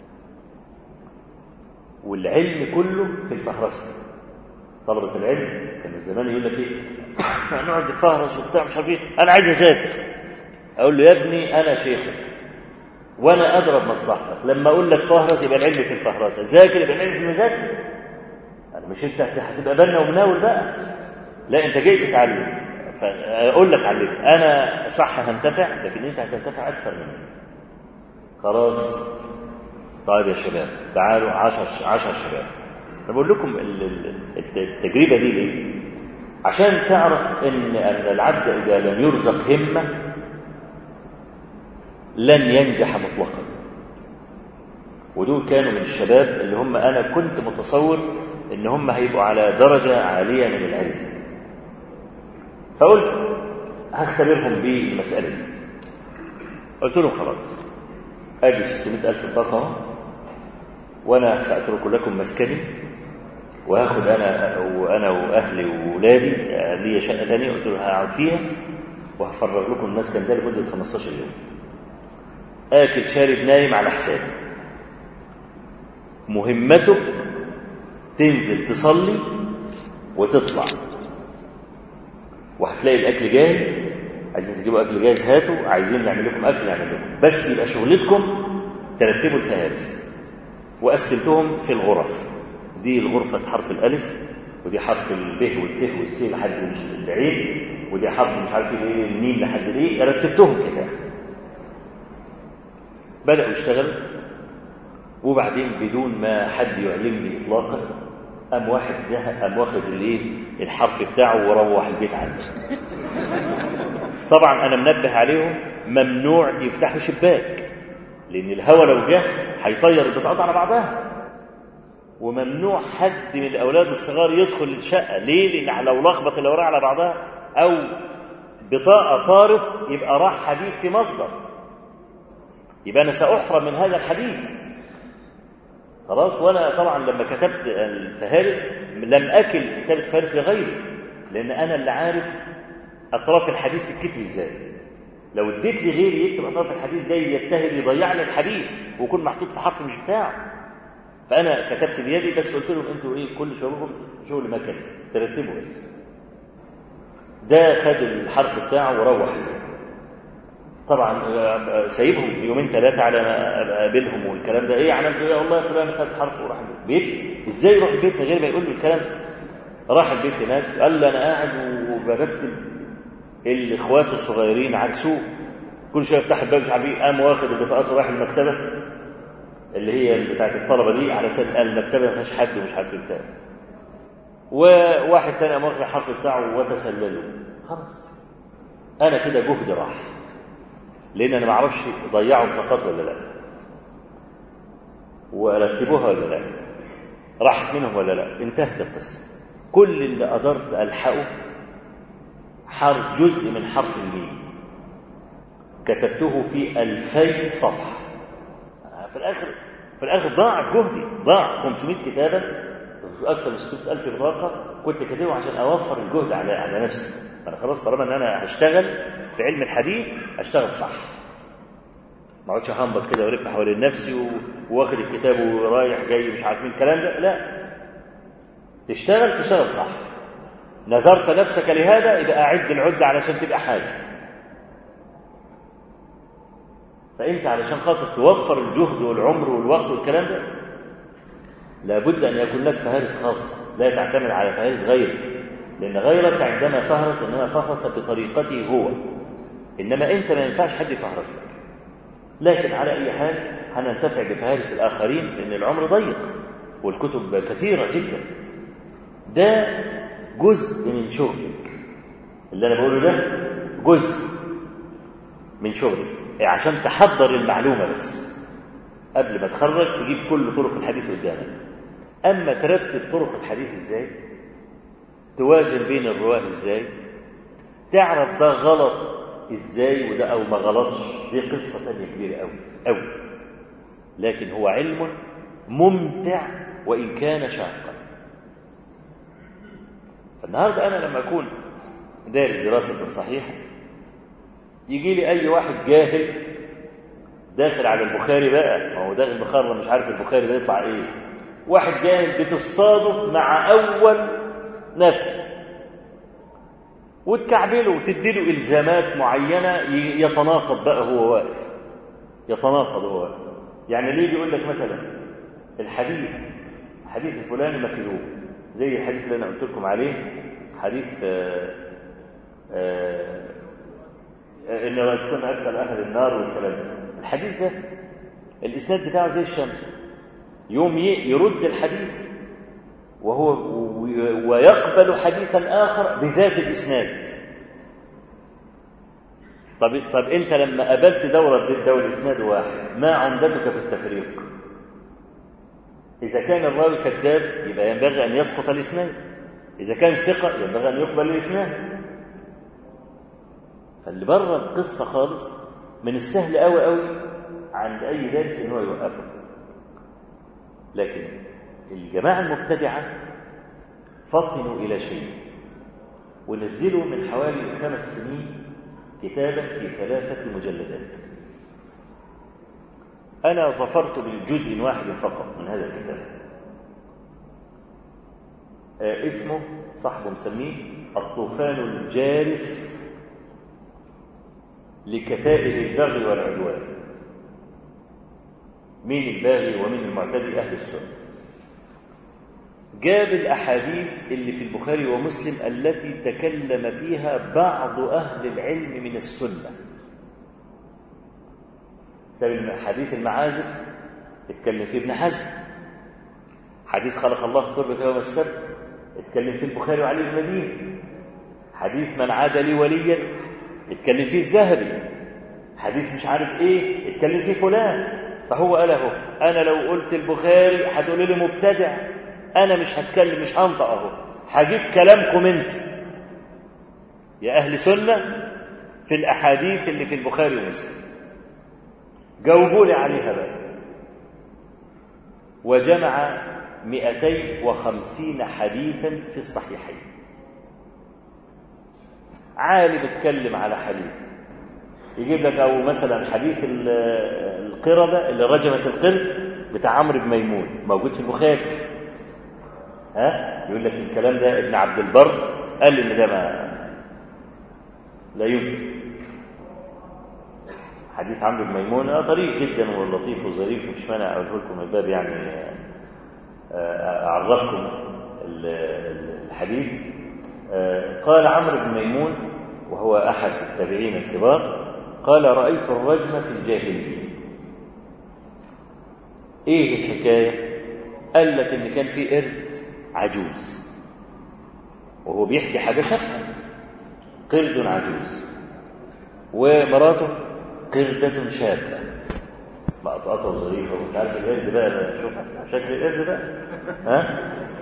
والعلم كله في الفهرسه طلبة العلم كانوا زمان يقول لك ايه نقعد نفهرس وبتاع مش عارف ايه انا عايز اذاكر اقول له يا ابني انا شيخك وانا اضرب مصلحتك لما اقول لك فهرس يبقى العلم في الفهرسه ذاكر يبقى العلم في المذاكره انا مش انت هتبقى بنا ومناول بقى لا انت جاي تتعلم فاقول لك علمني انا صح هنتفع لكن انت هتنتفع اكثر مني خلاص طيب يا شباب تعالوا عشر عشر شباب أنا بقول لكم التجربة دي ليه؟ عشان تعرف إن أن العبد إذا لم يرزق همة لن ينجح مطلقا ودول كانوا من الشباب اللي هم أنا كنت متصور إن هم هيبقوا على درجة عالية من العلم فقلت هختبرهم بالمسألة دي قلت لهم خلاص أدي 600 ألف بطاقة وأنا سأترك لكم مسكني وهاخد انا وانا واهلي واولادي ليا شقه ثانيه قلت له هقعد فيها وهفرغ لكم المسكن ده لمده 15 يوم اكل شارب نايم على حسابي مهمتك تنزل تصلي وتطلع وهتلاقي الاكل جاهز عايزين تجيبوا اكل جاهز هاتوا عايزين نعمل لكم اكل نعمل لكم بس يبقى شغلتكم ترتبوا الفهارس وقسمتهم في الغرف دي الغرفة حرف الألف ودي حرف الب والت والس لحد العين ودي حرف مش عارف ايه الميم لحد الايه رتبتهم كده بدأوا يشتغلوا وبعدين بدون ما حد يعلمني إطلاقا قام واحد ده قام واخد الايه الحرف بتاعه وروح البيت عنده طبعا انا منبه عليهم ممنوع يفتحوا شباك لان الهواء لو جه هيطير البطاقات على بعضها وممنوع حد من الاولاد الصغار يدخل الشقه ليه لان لو لخبط الاوراق على بعضها او بطاقه طارت يبقى راح حديث في مصدر يبقى انا ساحرم من هذا الحديث خلاص وانا طبعا لما كتبت الفهارس لم اكل كتابه الفهارس لغيري لان انا اللي عارف اطراف الحديث تتكتب ازاي لو اديت لي غيري يكتب اطراف الحديث ده يجتهد يضيع لي الحديث ويكون محطوط في حرف مش بتاعه فانا كتبت بيدي بس قلت لهم انتوا ايه كل شغلكم شغل مكني ترتبوا بس ده خد الحرف بتاعه وروح البيت طبعا سايبهم يومين ثلاثة على ما أقابلهم والكلام ده إيه عملت إيه والله فلان خد حرف وراح البيت إزاي يروح البيت من غير ما يقول له الكلام راح البيت هناك قال لي أنا قاعد وبرتب الإخوات الصغيرين عكسوه كل شوية يفتح الباب مش عارف إيه قام واخد البطاقات وراح المكتبة اللي هي بتاعت الطلبة دي على سبيل المكتبة ما فيهاش حد ومش عارف بتاع وواحد تاني قام واخد الحرف بتاعه وتسلله خلاص أنا كده جهد راح لان انا ما اعرفش ضيعوا الطاقات ولا لا ورتبوها ولا لا راحت منهم ولا لا انتهت القصه كل اللي قدرت الحقه حرف جزء من حرف الميم كتبته في ألفي صفحة في الآخر في الآخر ضاع جهدي ضاع 500 كتابة أكثر من 600 ألف بطاقة كنت كاتبه عشان أوفر الجهد على على نفسي أنا خلاص طالما إن أنا هشتغل في علم الحديث هشتغل صح ما اقعدش اهنبط كده والف حوالين نفسي واخد الكتاب ورايح جاي مش عارفين الكلام ده لا تشتغل تشتغل صح نذرت نفسك لهذا يبقى اعد العده علشان تبقى حاجه فانت علشان خاطر توفر الجهد والعمر والوقت والكلام ده لابد ان يكون لك فهارس خاصه لا تعتمد على فهارس غيرك لان غيرك عندما فهرس انما فهرس بطريقته هو انما انت ما ينفعش حد يفهرس لك لكن على أي حال هننتفع بفهارس الآخرين لأن العمر ضيق والكتب كثيرة جدا ده جزء من شغلك اللي أنا بقوله ده جزء من شغلك يعني عشان تحضر المعلومة بس قبل ما تخرج تجيب كل طرق الحديث قدامك أما ترتب طرق الحديث إزاي توازن بين الرواه إزاي تعرف ده غلط ازاي وده او ما غلطش دي قصه ثانيه كبيره قوي قوي لكن هو علم ممتع وان كان شاقا فالنهارده انا لما اكون دارس دراسه صحيحه يجي لي اي واحد جاهل داخل على البخاري بقى ما هو داخل البخاري مش عارف البخاري ده يطلع ايه واحد جاهل بتصطاده مع اول نفس وتكعبله وتديله الزامات معينه يتناقض بقى هو واقف يتناقض هو واقف يعني ليه بيقول لك مثلا الحديث الحديث الفلاني مكذوب زي الحديث اللي انا قلت لكم عليه حديث آآ آآ ان تكون ادخل اهل النار والكلام ده الحديث ده الاسناد بتاعه زي الشمس يوم يرد الحديث وهو ويقبل حديثا آخر بذات الإسناد طب, طب أنت لما قابلت دورة ضد والإسناد واحد ما عمدتك في التفريق إذا كان الراوي كذاب يبقى ينبغي أن يسقط الإسناد إذا كان ثقة ينبغي أن يقبل الإسناد فاللي بره القصة خالص من السهل قوي قوي عند أي دارس إن هو يوقفه لكن الجماعة المبتدعة فطنوا إلى شيء ونزلوا من حوالي خمس سنين كتابا في ثلاثة مجلدات أنا ظفرت بجزء واحد فقط من هذا الكتاب آه اسمه صاحبه مسميه الطوفان الجارف لكتائب البغي والعدوان مين الباغي ومين المعتدي أهل السنة جاب الأحاديث اللي في البخاري ومسلم التي تكلم فيها بعض أهل العلم من السنة حديث المعازف اتكلم فيه ابن حزم حديث خلق الله التربة يوم السبت اتكلم فيه البخاري وعلي بن المدينة حديث من عاد لي وليا اتكلم فيه الذهبي حديث مش عارف ايه اتكلم فيه فلان فهو قال اهو انا لو قلت البخاري هتقولوا لي مبتدع انا مش هتكلم مش هنطق اهو هجيب كلامكم انتوا يا اهل سنه في الاحاديث اللي في البخاري ومسلم جاوبوا لي عليها بقى وجمع 250 حديثا في الصحيحين عالم اتكلم على حديث يجيب لك او مثلا حديث القردة اللي رجمت القرد بتاع عمرو بن ميمون موجود في البخاري ها يقول لك الكلام ده ابن عبد البر قال ان ده ما لا يمكن حديث عمرو بن ميمون آه طريق جدا ولطيف وظريف مش مانع اقوله لكم من باب يعني آه، اعرفكم ال- ال- الحديث آه، قال عمرو بن ميمون وهو احد التابعين الكبار قال رايت الرجم في الجاهليه ايه الحكايه قال لك ان كان في قرد عجوز وهو بيحكي حاجه شافها قرد عجوز ومراته قردة شابة مقطقطة وظريفة وانت عارف القرد بقى ده شوف شكل القرد بقى ها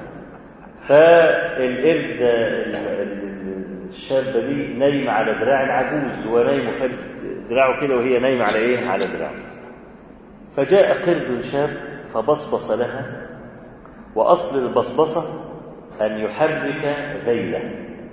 فالقرد ال- ال- الشابة دي نايمة على دراع العجوز ونايم فد دراعه كده وهي نايمة على ايه؟ على دراعه فجاء قرد شاب فبصبص لها وأصل البصبصة أن يحرك ذيله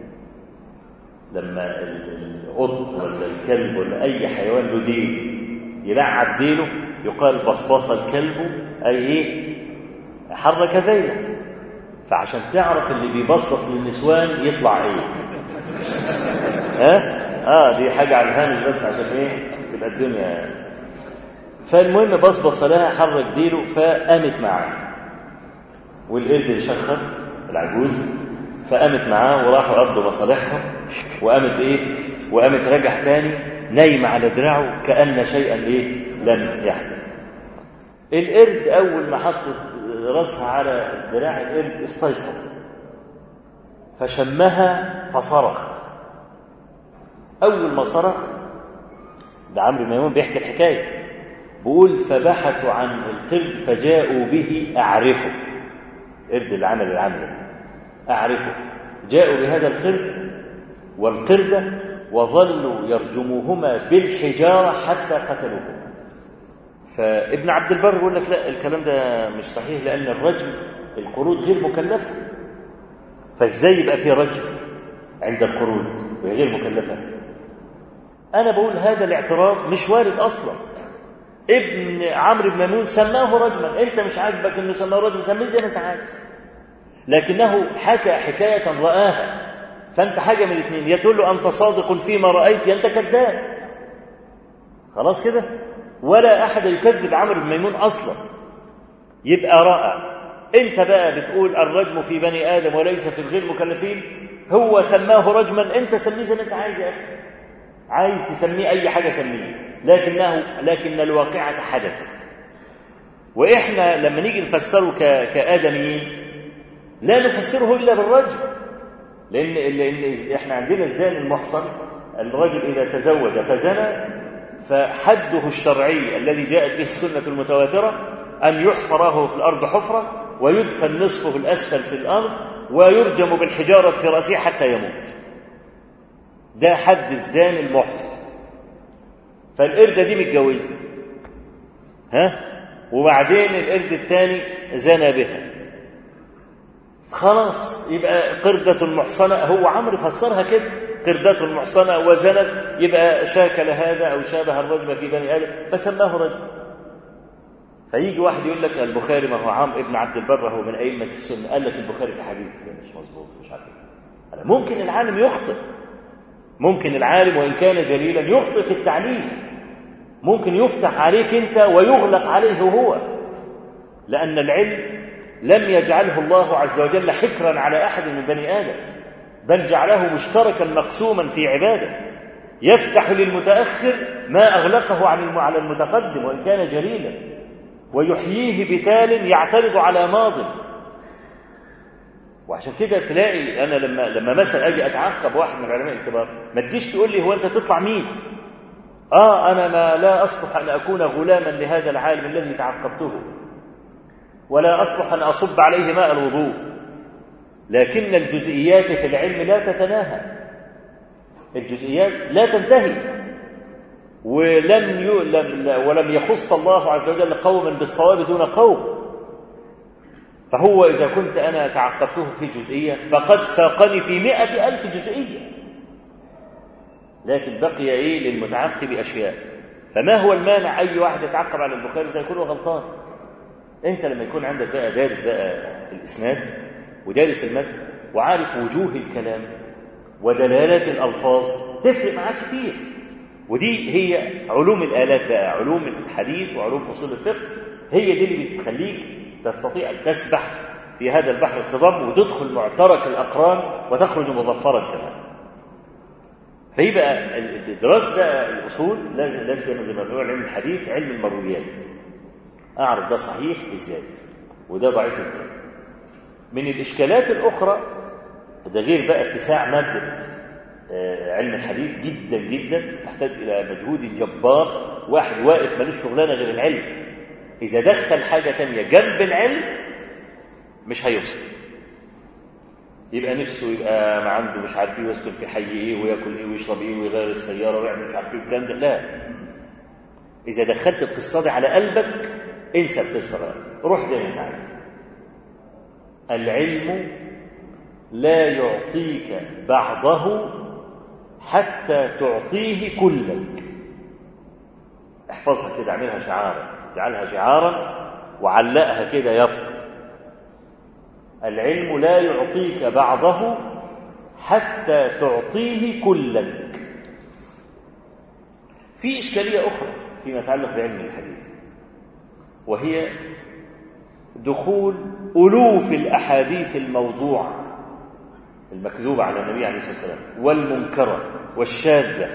لما ال- القط ولا الكلب ولا أي حيوان له ديل يلعب ديله يقال بصبص الكلب أي إيه؟ حرك ذيله فعشان تعرف اللي بيبصبص للنسوان يطلع إيه؟ ها؟ آه دي حاجة على الهامش بس عشان إيه؟ تبقى الدنيا فالمهم بصبص لها حرك ديله فقامت معاه والقرد يشخر العجوز فقامت معاه وراحوا قضوا مصالحهم وقامت ايه وقامت رجع تاني نايمة على دراعه كأن شيئا ايه لم يحدث القرد أول ما حطت راسها على دراع القرد استيقظ فشمها فصرخ أول ما صرخ ده عمرو بن ميمون بيحكي الحكاية بيقول فبحثوا عن القرد فجاءوا به أعرفه قرد اللي عمل العمل ده أعرفه جاءوا بهذا القرد والقردة وظلوا يرجموهما بالحجارة حتى قتلوهما فابن عبد البر يقول لك لا الكلام ده مش صحيح لأن الرجم القرود غير مكلفة فازاي يبقى في رجم عند القرود وهي غير مكلفة أنا بقول هذا الاعتراض مش وارد أصلا ابن عمرو بن ميمون سماه رجما انت مش عاجبك انه سماه رجما سميه زي ما انت عايز لكنه حكى حكايه راها فانت حاجه من الاثنين يا تقول له انت صادق فيما رايت يا انت كذاب خلاص كده ولا احد يكذب عمرو بن ميمون اصلا يبقى راى انت بقى بتقول الرجم في بني ادم وليس في الغير مكلفين هو سماه رجما انت سميه زي ما انت عايز يا اخي عايز تسميه اي حاجه سميه لكنه لكن الواقعة حدثت وإحنا لما نيجي نفسره ك... كآدميين لا نفسره إلا بالرجل لأن لأن إحنا عندنا الزاني المحصن الرجل إذا تزوج فزنى فحده الشرعي الذي جاءت به السنة المتواترة أن يحفره في الأرض حفرة ويدفن نصفه الأسفل في الأرض ويرجم بالحجارة في رأسه حتى يموت ده حد الزاني المحصن فالقردة دي متجوزة ها وبعدين القرد الثاني زنى بها خلاص يبقى قردة محصنة هو عمرو فسرها كده قردة محصنة وزنت يبقى شاكل هذا أو شابه الرجم في بني آدم فسماه رجم فيجي واحد يقول لك البخاري ما هو عام ابن عبد البر هو من أئمة السنة قال لك البخاري في حديث مش مظبوط مش عارف ممكن العالم يخطئ ممكن العالم وإن كان جليلا يخطئ في التعليم ممكن يفتح عليك أنت ويغلق عليه هو لأن العلم لم يجعله الله عز وجل حكرا على أحد من بني آدم بل جعله مشتركا مقسوما في عباده يفتح للمتأخر ما أغلقه عن على المتقدم وإن كان جليلا ويحييه بتال يعترض على ماض وعشان كده تلاقي انا لما لما مثلا اجي اتعقب واحد من العلماء الكبار ما تجيش تقول لي هو انت تطلع مين اه انا ما لا اصلح ان اكون غلاما لهذا العالم الذي تعقبته ولا اصلح ان اصب عليه ماء الوضوء لكن الجزئيات في العلم لا تتناهى الجزئيات لا تنتهي ولم ي... لم... ولم يخص الله عز وجل قوما بالصواب دون قوم فهو إذا كنت أنا تعقبته في جزئية فقد فاقني في مئة ألف جزئية لكن بقي إيه للمتعقب أشياء فما هو المانع أي واحد يتعقب على البخاري ده يكون غلطان أنت لما يكون عندك بقى دارس بقى الإسناد ودارس المتن وعارف وجوه الكلام ودلالات الألفاظ تفرق معاك كتير ودي هي علوم الآلات بقى علوم الحديث وعلوم أصول الفقه هي دي اللي بتخليك تستطيع أن تسبح في هذا البحر الخضم وتدخل معترك الأقران وتخرج مظفرا كمان فيبقى الدراسة ده الأصول لازم زي ما بنقول علم الحديث علم المرويات أعرف ده صحيح إزاي وده ضعيف إزاي من الإشكالات الأخرى ده غير بقى اتساع مادة علم الحديث جدا جدا تحتاج إلى مجهود جبار واحد واقف ملوش شغلانة غير العلم إذا دخل حاجة تانية جنب العلم مش هيوصل يبقى نفسه يبقى ما عنده مش عارف ايه ويسكن في حي ايه وياكل ايه ويشرب ايه ويغير السياره ويعمل مش عارف ايه الكلام ده لا اذا دخلت القصه دي على قلبك انسى القصه بقى روح زي ما انت عايز العلم لا يعطيك بعضه حتى تعطيه كلك احفظها كده اعملها شعارا اجعلها شعارا وعلقها كده يافطه العلم لا يعطيك بعضه حتى تعطيه كلك في إشكالية أخرى فيما يتعلق بعلم الحديث وهي دخول ألوف الأحاديث الموضوعة المكذوبة على النبي عليه الصلاة والسلام والمنكرة والشاذة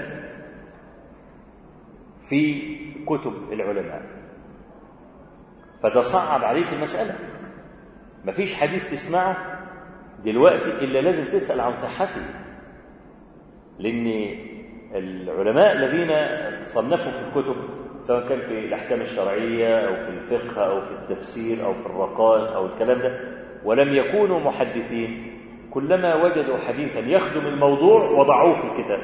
في كتب العلماء فده صعب عليك المسألة مفيش حديث تسمعه دلوقتي إلا لازم تسأل عن صحته لأن العلماء الذين صنفوا في الكتب سواء كان في الأحكام الشرعية أو في الفقه أو في التفسير أو في الرقائق أو الكلام ده ولم يكونوا محدثين كلما وجدوا حديثا يخدم الموضوع وضعوه في الكتاب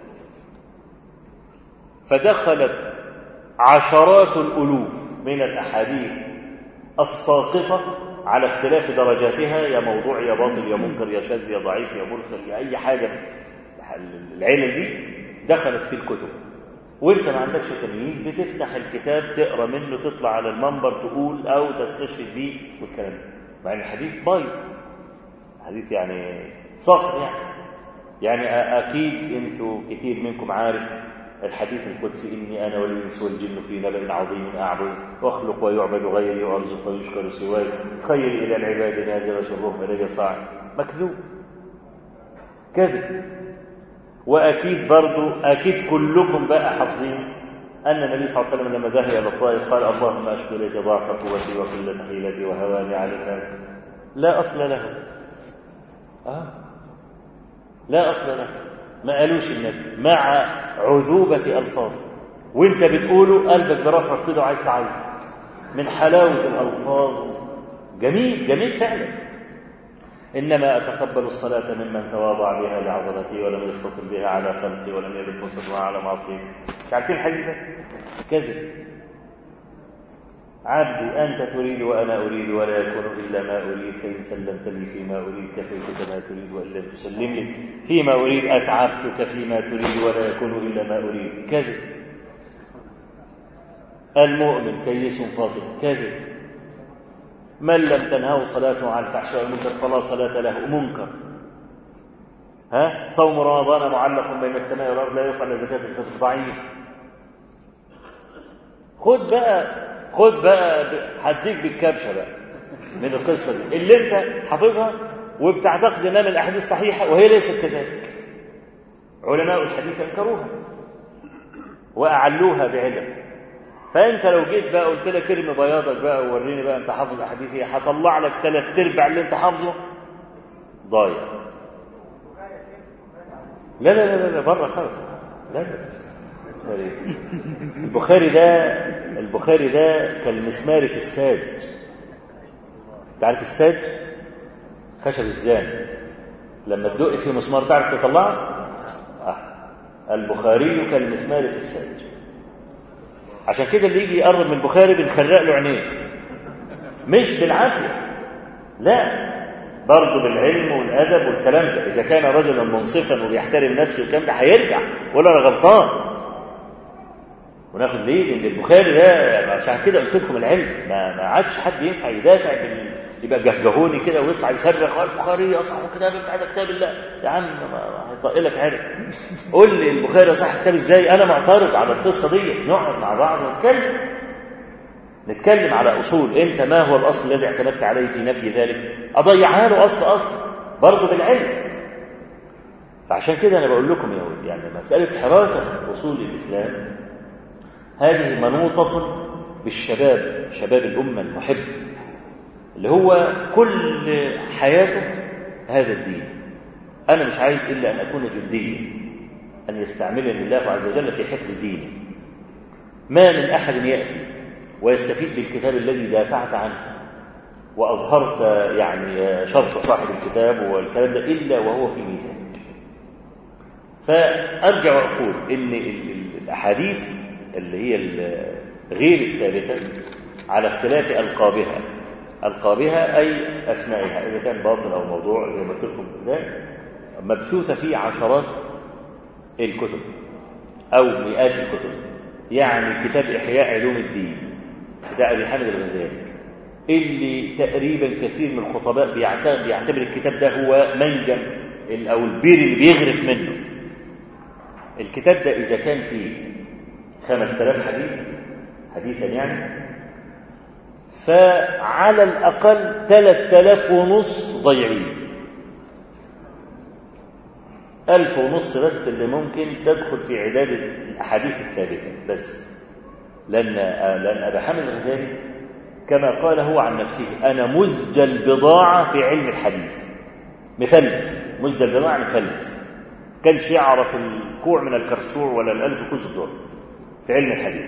فدخلت عشرات الألوف من الأحاديث الساقطة على اختلاف درجاتها يا موضوع يا باطل يا منكر يا شاذ يا ضعيف يا مرسل يا أي حاجة العلل دي دخلت في الكتب وانت ما عندكش تمييز بتفتح الكتاب تقرا منه تطلع على المنبر تقول او تستشهد بيه والكلام ده مع ان الحديث بايظ الحديث يعني صخر يعني يعني اكيد انتوا كتير منكم عارف الحديث القدسي اني انا والانس والجن في نبأ عظيم اعبد واخلق ويعبد غيري وارزق ويشكر سواي خير الى العباد نازل وشرهم الي صاعد مكذوب كذب واكيد برضو اكيد كلكم بقى حافظين ان النبي صلى الله عليه وسلم لما ذهب الى الطائف قال اللهم اشكو اليك ضعف قوتي وقله حيلتي وهواني على الناس لا اصل له اه لا اصل له ما قالوش النبي مع عذوبه الفاظه وانت بتقوله قلبك برفرف كده وعايز تعيط من حلاوه الالفاظ جميل جميل فعلا إنما أتقبل الصلاة ممن تواضع بها لعظمتي ولم يستطل بها على خلقي ولم يرد مصرها على معصيتي مش عارفين الحديث ده؟ كذب عبدي أنت تريد وأنا أريد ولا يكون إلا ما أريد فإن سلمت لي فيما أريد كفيتك ما تريد وإن لم تسلم لي فيما أريد أتعبتك فيما تريد ولا يكون إلا ما أريد كذب المؤمن كيس فاضل كذب من لم تنهه صلاته عن الفحشاء والمنكر فلا صلاة له منكر ها صوم رمضان معلق بين السماء والارض لا يفعل زكاة الفطر ضعيف خد بقى خد بقى هديك بالكبشه بقى من القصه دي اللي انت حافظها وبتعتقد انها من الاحاديث الصحيحه وهي ليست كذلك علماء الحديث انكروها واعلوها بعلم فانت لو جيت بقى قلت لك ارمي بياضك بقى ووريني بقى انت حافظ احاديث ايه هطلع لك ثلاث ارباع اللي انت حافظه ضايع لا لا لا لا بره خالص لا لا البخاري ده البخاري ده كالمسمار في الساج انت عارف الساج خشب الزان لما تدق فيه مسمار تعرف تطلعه آه. البخاري كالمسمار في الساج عشان كده اللي يجي يقرب من البخاري بنخرق له عينيه مش بالعافيه لا برضه بالعلم والادب والكلام ده اذا كان رجلا منصفا وبيحترم نفسه والكلام ده هيرجع ولا انا غلطان وناخد ليه لان البخاري ده عشان كده قلت لكم العلم ما, ما عادش حد ينفع يدافع بال... يبقى جهجهوني كده ويطلع يصرخ قال البخاري اصح كتاب بعد كتاب الله يا عم هيطق لك عرق قول لي البخاري صح كتاب ازاي انا معترض على القصه دي نقعد مع بعض ونتكلم نتكلم على اصول انت ما هو الاصل الذي اعتمدت عليه في نفي ذلك اضيعها له اصل اصل برضه بالعلم فعشان كده انا بقول لكم يا ولد يعني مساله حراسه اصول الاسلام هذه منوطه بالشباب شباب الامه المحب اللي هو كل حياته هذا الدين انا مش عايز الا ان اكون جنديا ان يستعملني الله عز وجل في حفظ ديني ما من احد ياتي ويستفيد بالكتاب الذي دافعت عنه واظهرت يعني شرط صاحب الكتاب والكلام ده الا وهو في ميزان فارجع واقول ان الاحاديث اللي هي غير الثابته على اختلاف القابها القابها اي اسمائها اذا كان باطل او موضوع زي ما قلت لكم ده مبثوثه في عشرات الكتب او مئات الكتب يعني كتاب احياء علوم الدين بتاع ابي حامد الغزالي اللي تقريبا كثير من الخطباء بيعتبر الكتاب ده هو منجم او البير اللي بيغرف منه الكتاب ده اذا كان فيه 5000 حديث حديثا يعني فعلى الأقل 3000 ونص ضيعين ألف ونص بس اللي ممكن تدخل في عداد الأحاديث الثابتة بس لأن لأن أبا حامد الغزالي كما قال هو عن نفسه أنا مزج البضاعة في علم الحديث مفلس مزج البضاعة مفلس كانش يعرف الكوع من الكرسوع ولا الألف كوز الدور في علم الحديث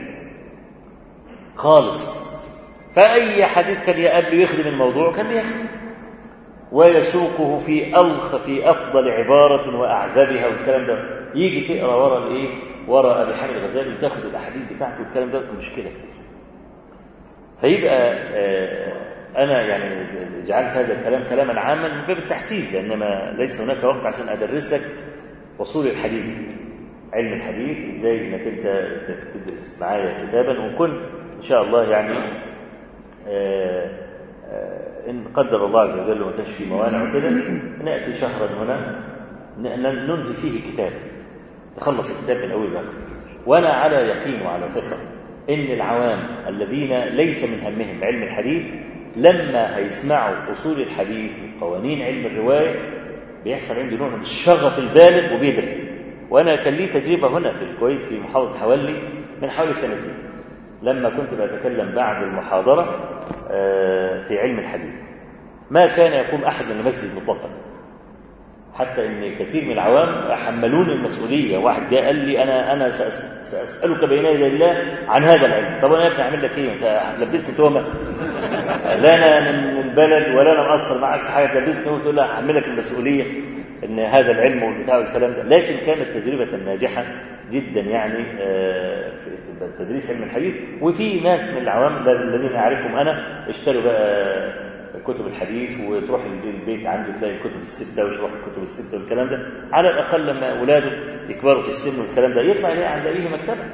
خالص فأي حديث كان يقابله يخدم الموضوع كان بيخدم ويسوقه في ألخ في أفضل عبارة وأعذبها والكلام ده يجي تقرا ورا الإيه؟ ورا أبي حامد الغزالي وتاخد الأحاديث بتاعته والكلام ده مشكلة كتير فيبقى آه أنا يعني جعلت هذا الكلام كلاما عاما من باب التحفيز لأن ما ليس هناك وقت عشان أدرس لك أصول الحديث علم الحديث ازاي انك انت تدرس معايا كتابا وكنت ان شاء الله يعني آآ آآ إن قدر الله عز وجل وما كانش في موانع وكده نأتي شهرا هنا ننزل فيه كتاب نخلص الكتاب من أول بآخر وأنا على يقين وعلى ثقة إن العوام الذين ليس من همهم علم الحديث لما هيسمعوا أصول الحديث وقوانين علم الرواية بيحصل عنده نوع من الشغف البالغ وبيدرس وأنا كان لي تجربة هنا في الكويت في محافظة حوالي من حوالي سنتين لما كنت بتكلم بعد المحاضرة في علم الحديث ما كان يقوم أحد من المسجد مطلقا حتى ان كثير من العوام حملوني المسؤوليه واحد جاء قال لي انا انا ساسالك بين يدي الله عن هذا العلم طب انا يا ابني اعمل لك ايه انت هتلبسني تهمه لا انا من البلد ولا انا مقصر معاك في حاجه تلبسني وتقول لا احملك المسؤوليه ان هذا العلم والبتاع والكلام ده لكن كانت تجربه ناجحه جدا يعني في تدريس علم الحديث وفي ناس من العوام الذين اعرفهم انا اشتروا بقى كتب الحديث وتروح البيت عنده تلاقي الكتب الستة ويشرح الكتب الستة والكلام ده على الأقل لما أولاده يكبروا في السن والكلام ده يطلع يلاقي عند أبيه مكتبة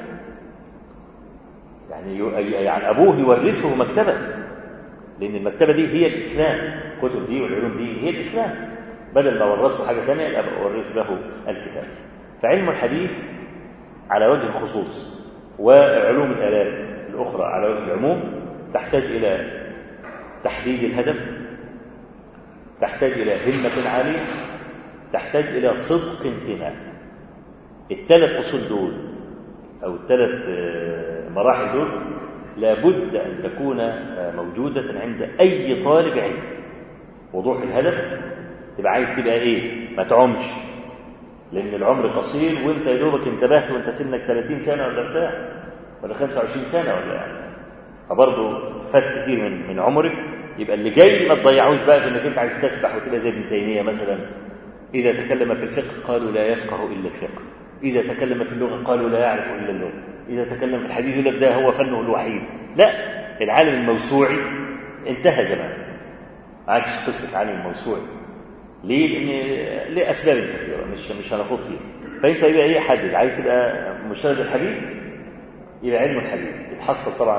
يعني يعني أبوه يورثه مكتبة لأن المكتبة دي هي الإسلام الكتب دي والعلوم دي هي الإسلام بدل ما ورثه حاجة ثانية يبقى أورث له الكتاب فعلم الحديث على وجه الخصوص وعلوم الآلات الأخرى على وجه العموم تحتاج إلى تحديد الهدف تحتاج إلى همة عالية تحتاج إلى صدق انتماء الثلاث أصول دول أو الثلاث مراحل دول لابد أن تكون موجودة عند أي طالب علم وضوح الهدف تبقى عايز تبقى إيه ما تعمش لأن العمر قصير وأنت يا دوبك انتبهت وأنت سنك 30 سنة ولا بتاع ولا 25 سنة ولا يعني فبرضه فات كتير من من عمرك يبقى اللي جاي ما تضيعوش بقى في انك انت عايز تسبح وتبقى زي ابن تيميه مثلا اذا تكلم في الفقه قالوا لا يفقه الا الفقه اذا تكلم في اللغه قالوا لا يعرف الا اللغه اذا تكلم في الحديث يقول لك ده هو فنه الوحيد لا العالم الموسوعي انتهى زمان ما عادش قصه العالم الموسوعي ليه؟ لان لاسباب كثيره مش مش هنخوض فيها فانت يبقى ايه حدد عايز تبقى مشتغل بالحديث يبقى علم الحديث يتحصل طبعا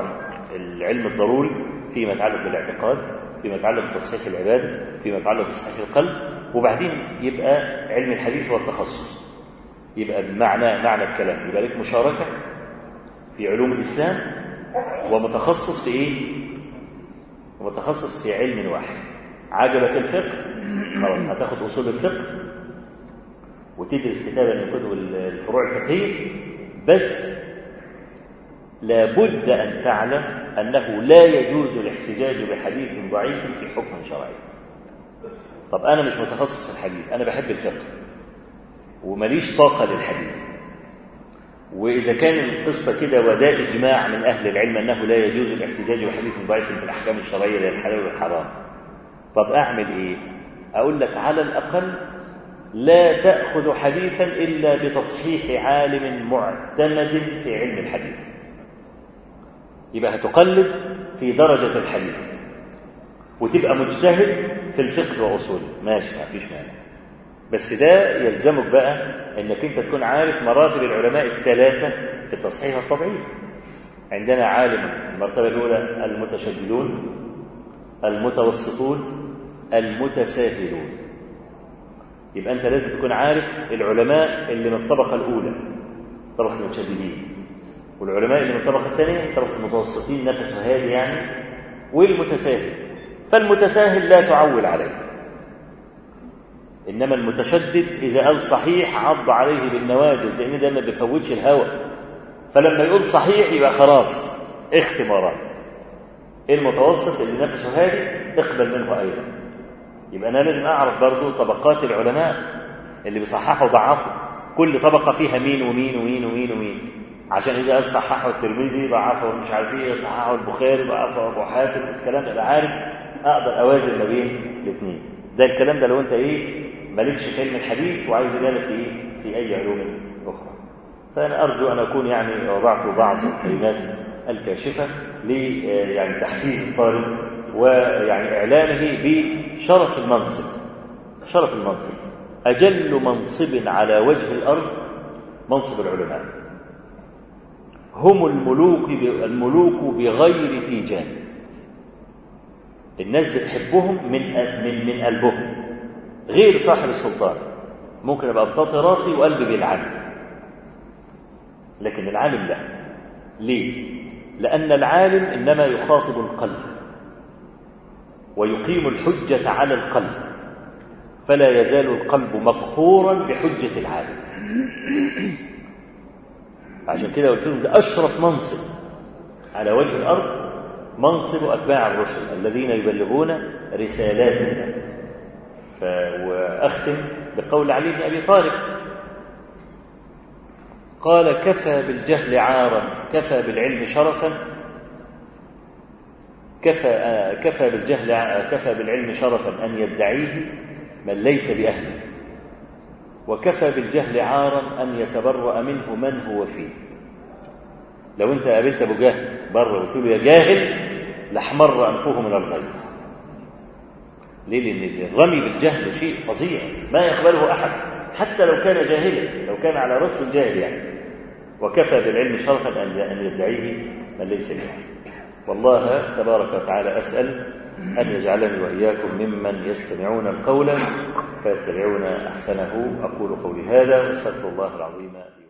العلم الضروري فيما يتعلق بالاعتقاد فيما يتعلق بتصحيح العبادة فيما يتعلق بتصحيح القلب وبعدين يبقى علم الحديث هو التخصص يبقى بمعنى معنى الكلام يبقى لك مشاركة في علوم الإسلام ومتخصص في إيه؟ ومتخصص في علم واحد عجبك الفقه خلاص هتاخد أصول الفقه وتدرس كتابا من كتب الفروع الفقهية بس لابد أن تعلم أنه لا يجوز الاحتجاج بحديث ضعيف في حكم شرعي طب أنا مش متخصص في الحديث أنا بحب الفقه ومليش طاقة للحديث وإذا كان القصة كده وده إجماع من أهل العلم أنه لا يجوز الاحتجاج بحديث ضعيف في الأحكام الشرعية للحلال والحرام طب أعمل إيه؟ أقول لك على الأقل لا تأخذ حديثا إلا بتصحيح عالم معتمد في علم الحديث يبقى هتقلد في درجة الحديث وتبقى مجتهد في الفقه وأصوله ماشي ما فيش مانع بس ده يلزمك بقى انك انت تكون عارف مراتب العلماء الثلاثة في التصحيح والتضعيف عندنا عالم المرتبة الأولى المتشددون المتوسطون المتساهلون يبقى أنت لازم تكون عارف العلماء اللي من الطبقة الأولى طبقة المتشددين والعلماء اللي من الطبقة الثانية طبقة المتوسطين نفس هادي يعني والمتساهل فالمتساهل لا تعول عليه إنما المتشدد إذا قال صحيح عض عليه بالنواجذ لأن ده ما بيفوتش الهوى فلما يقول صحيح يبقى خلاص اختم وراه المتوسط اللي نفسه هادي اقبل منه أيضا يبقى أنا لازم أعرف برضو طبقات العلماء اللي بيصححوا وضعفوا كل طبقة فيها مين ومين ومين ومين ومين عشان إذا قال صححه الترمذي ضعفه مش عارف إيه صححه البخاري ضعفه أبو حاتم الكلام ده عارف أقدر أوازن ما بين الاثنين ده الكلام ده لو أنت إيه مالكش في علم الحديث وعايز ذلك في إيه في أي علوم أخرى فأنا أرجو أن أكون يعني وضعت بعض الكلمات الكاشفة ل يعني تحفيز الطالب ويعني إعلامه بشرف المنصب شرف المنصب أجل منصب على وجه الأرض منصب العلماء هم الملوك الملوك بغير تيجان الناس بتحبهم من من من قلبهم غير صاحب السلطان ممكن ابقى بطاطي راسي وقلبي بيلعن لكن العالم لا ليه لان العالم انما يخاطب القلب ويقيم الحجه على القلب فلا يزال القلب مقهورا بحجه العالم عشان كده قلت لهم ده اشرف منصب على وجه الارض منصب اتباع الرسل الذين يبلغون رسالات الله واختم بقول علي بن ابي طالب قال كفى بالجهل عارا كفى بالعلم شرفا كفى كفى بالجهل كفى بالعلم شرفا ان يدعيه من ليس باهله وكفى بالجهل عارا ان يتبرأ منه من هو فيه لو انت قابلت ابو جهل بره وقلت له يا جاهل لاحمر انفه من الغيظ ليه لان الرمي بالجهل شيء فظيع ما يقبله احد حتى لو كان جاهلا لو كان على رسم الجاهل يعني وكفى بالعلم شرفا ان يدعيه من ليس به والله تبارك وتعالى اسال ان يجعلني واياكم ممن يستمعون القول فيتبعون احسنه اقول قولي هذا واستغفر الله العظيم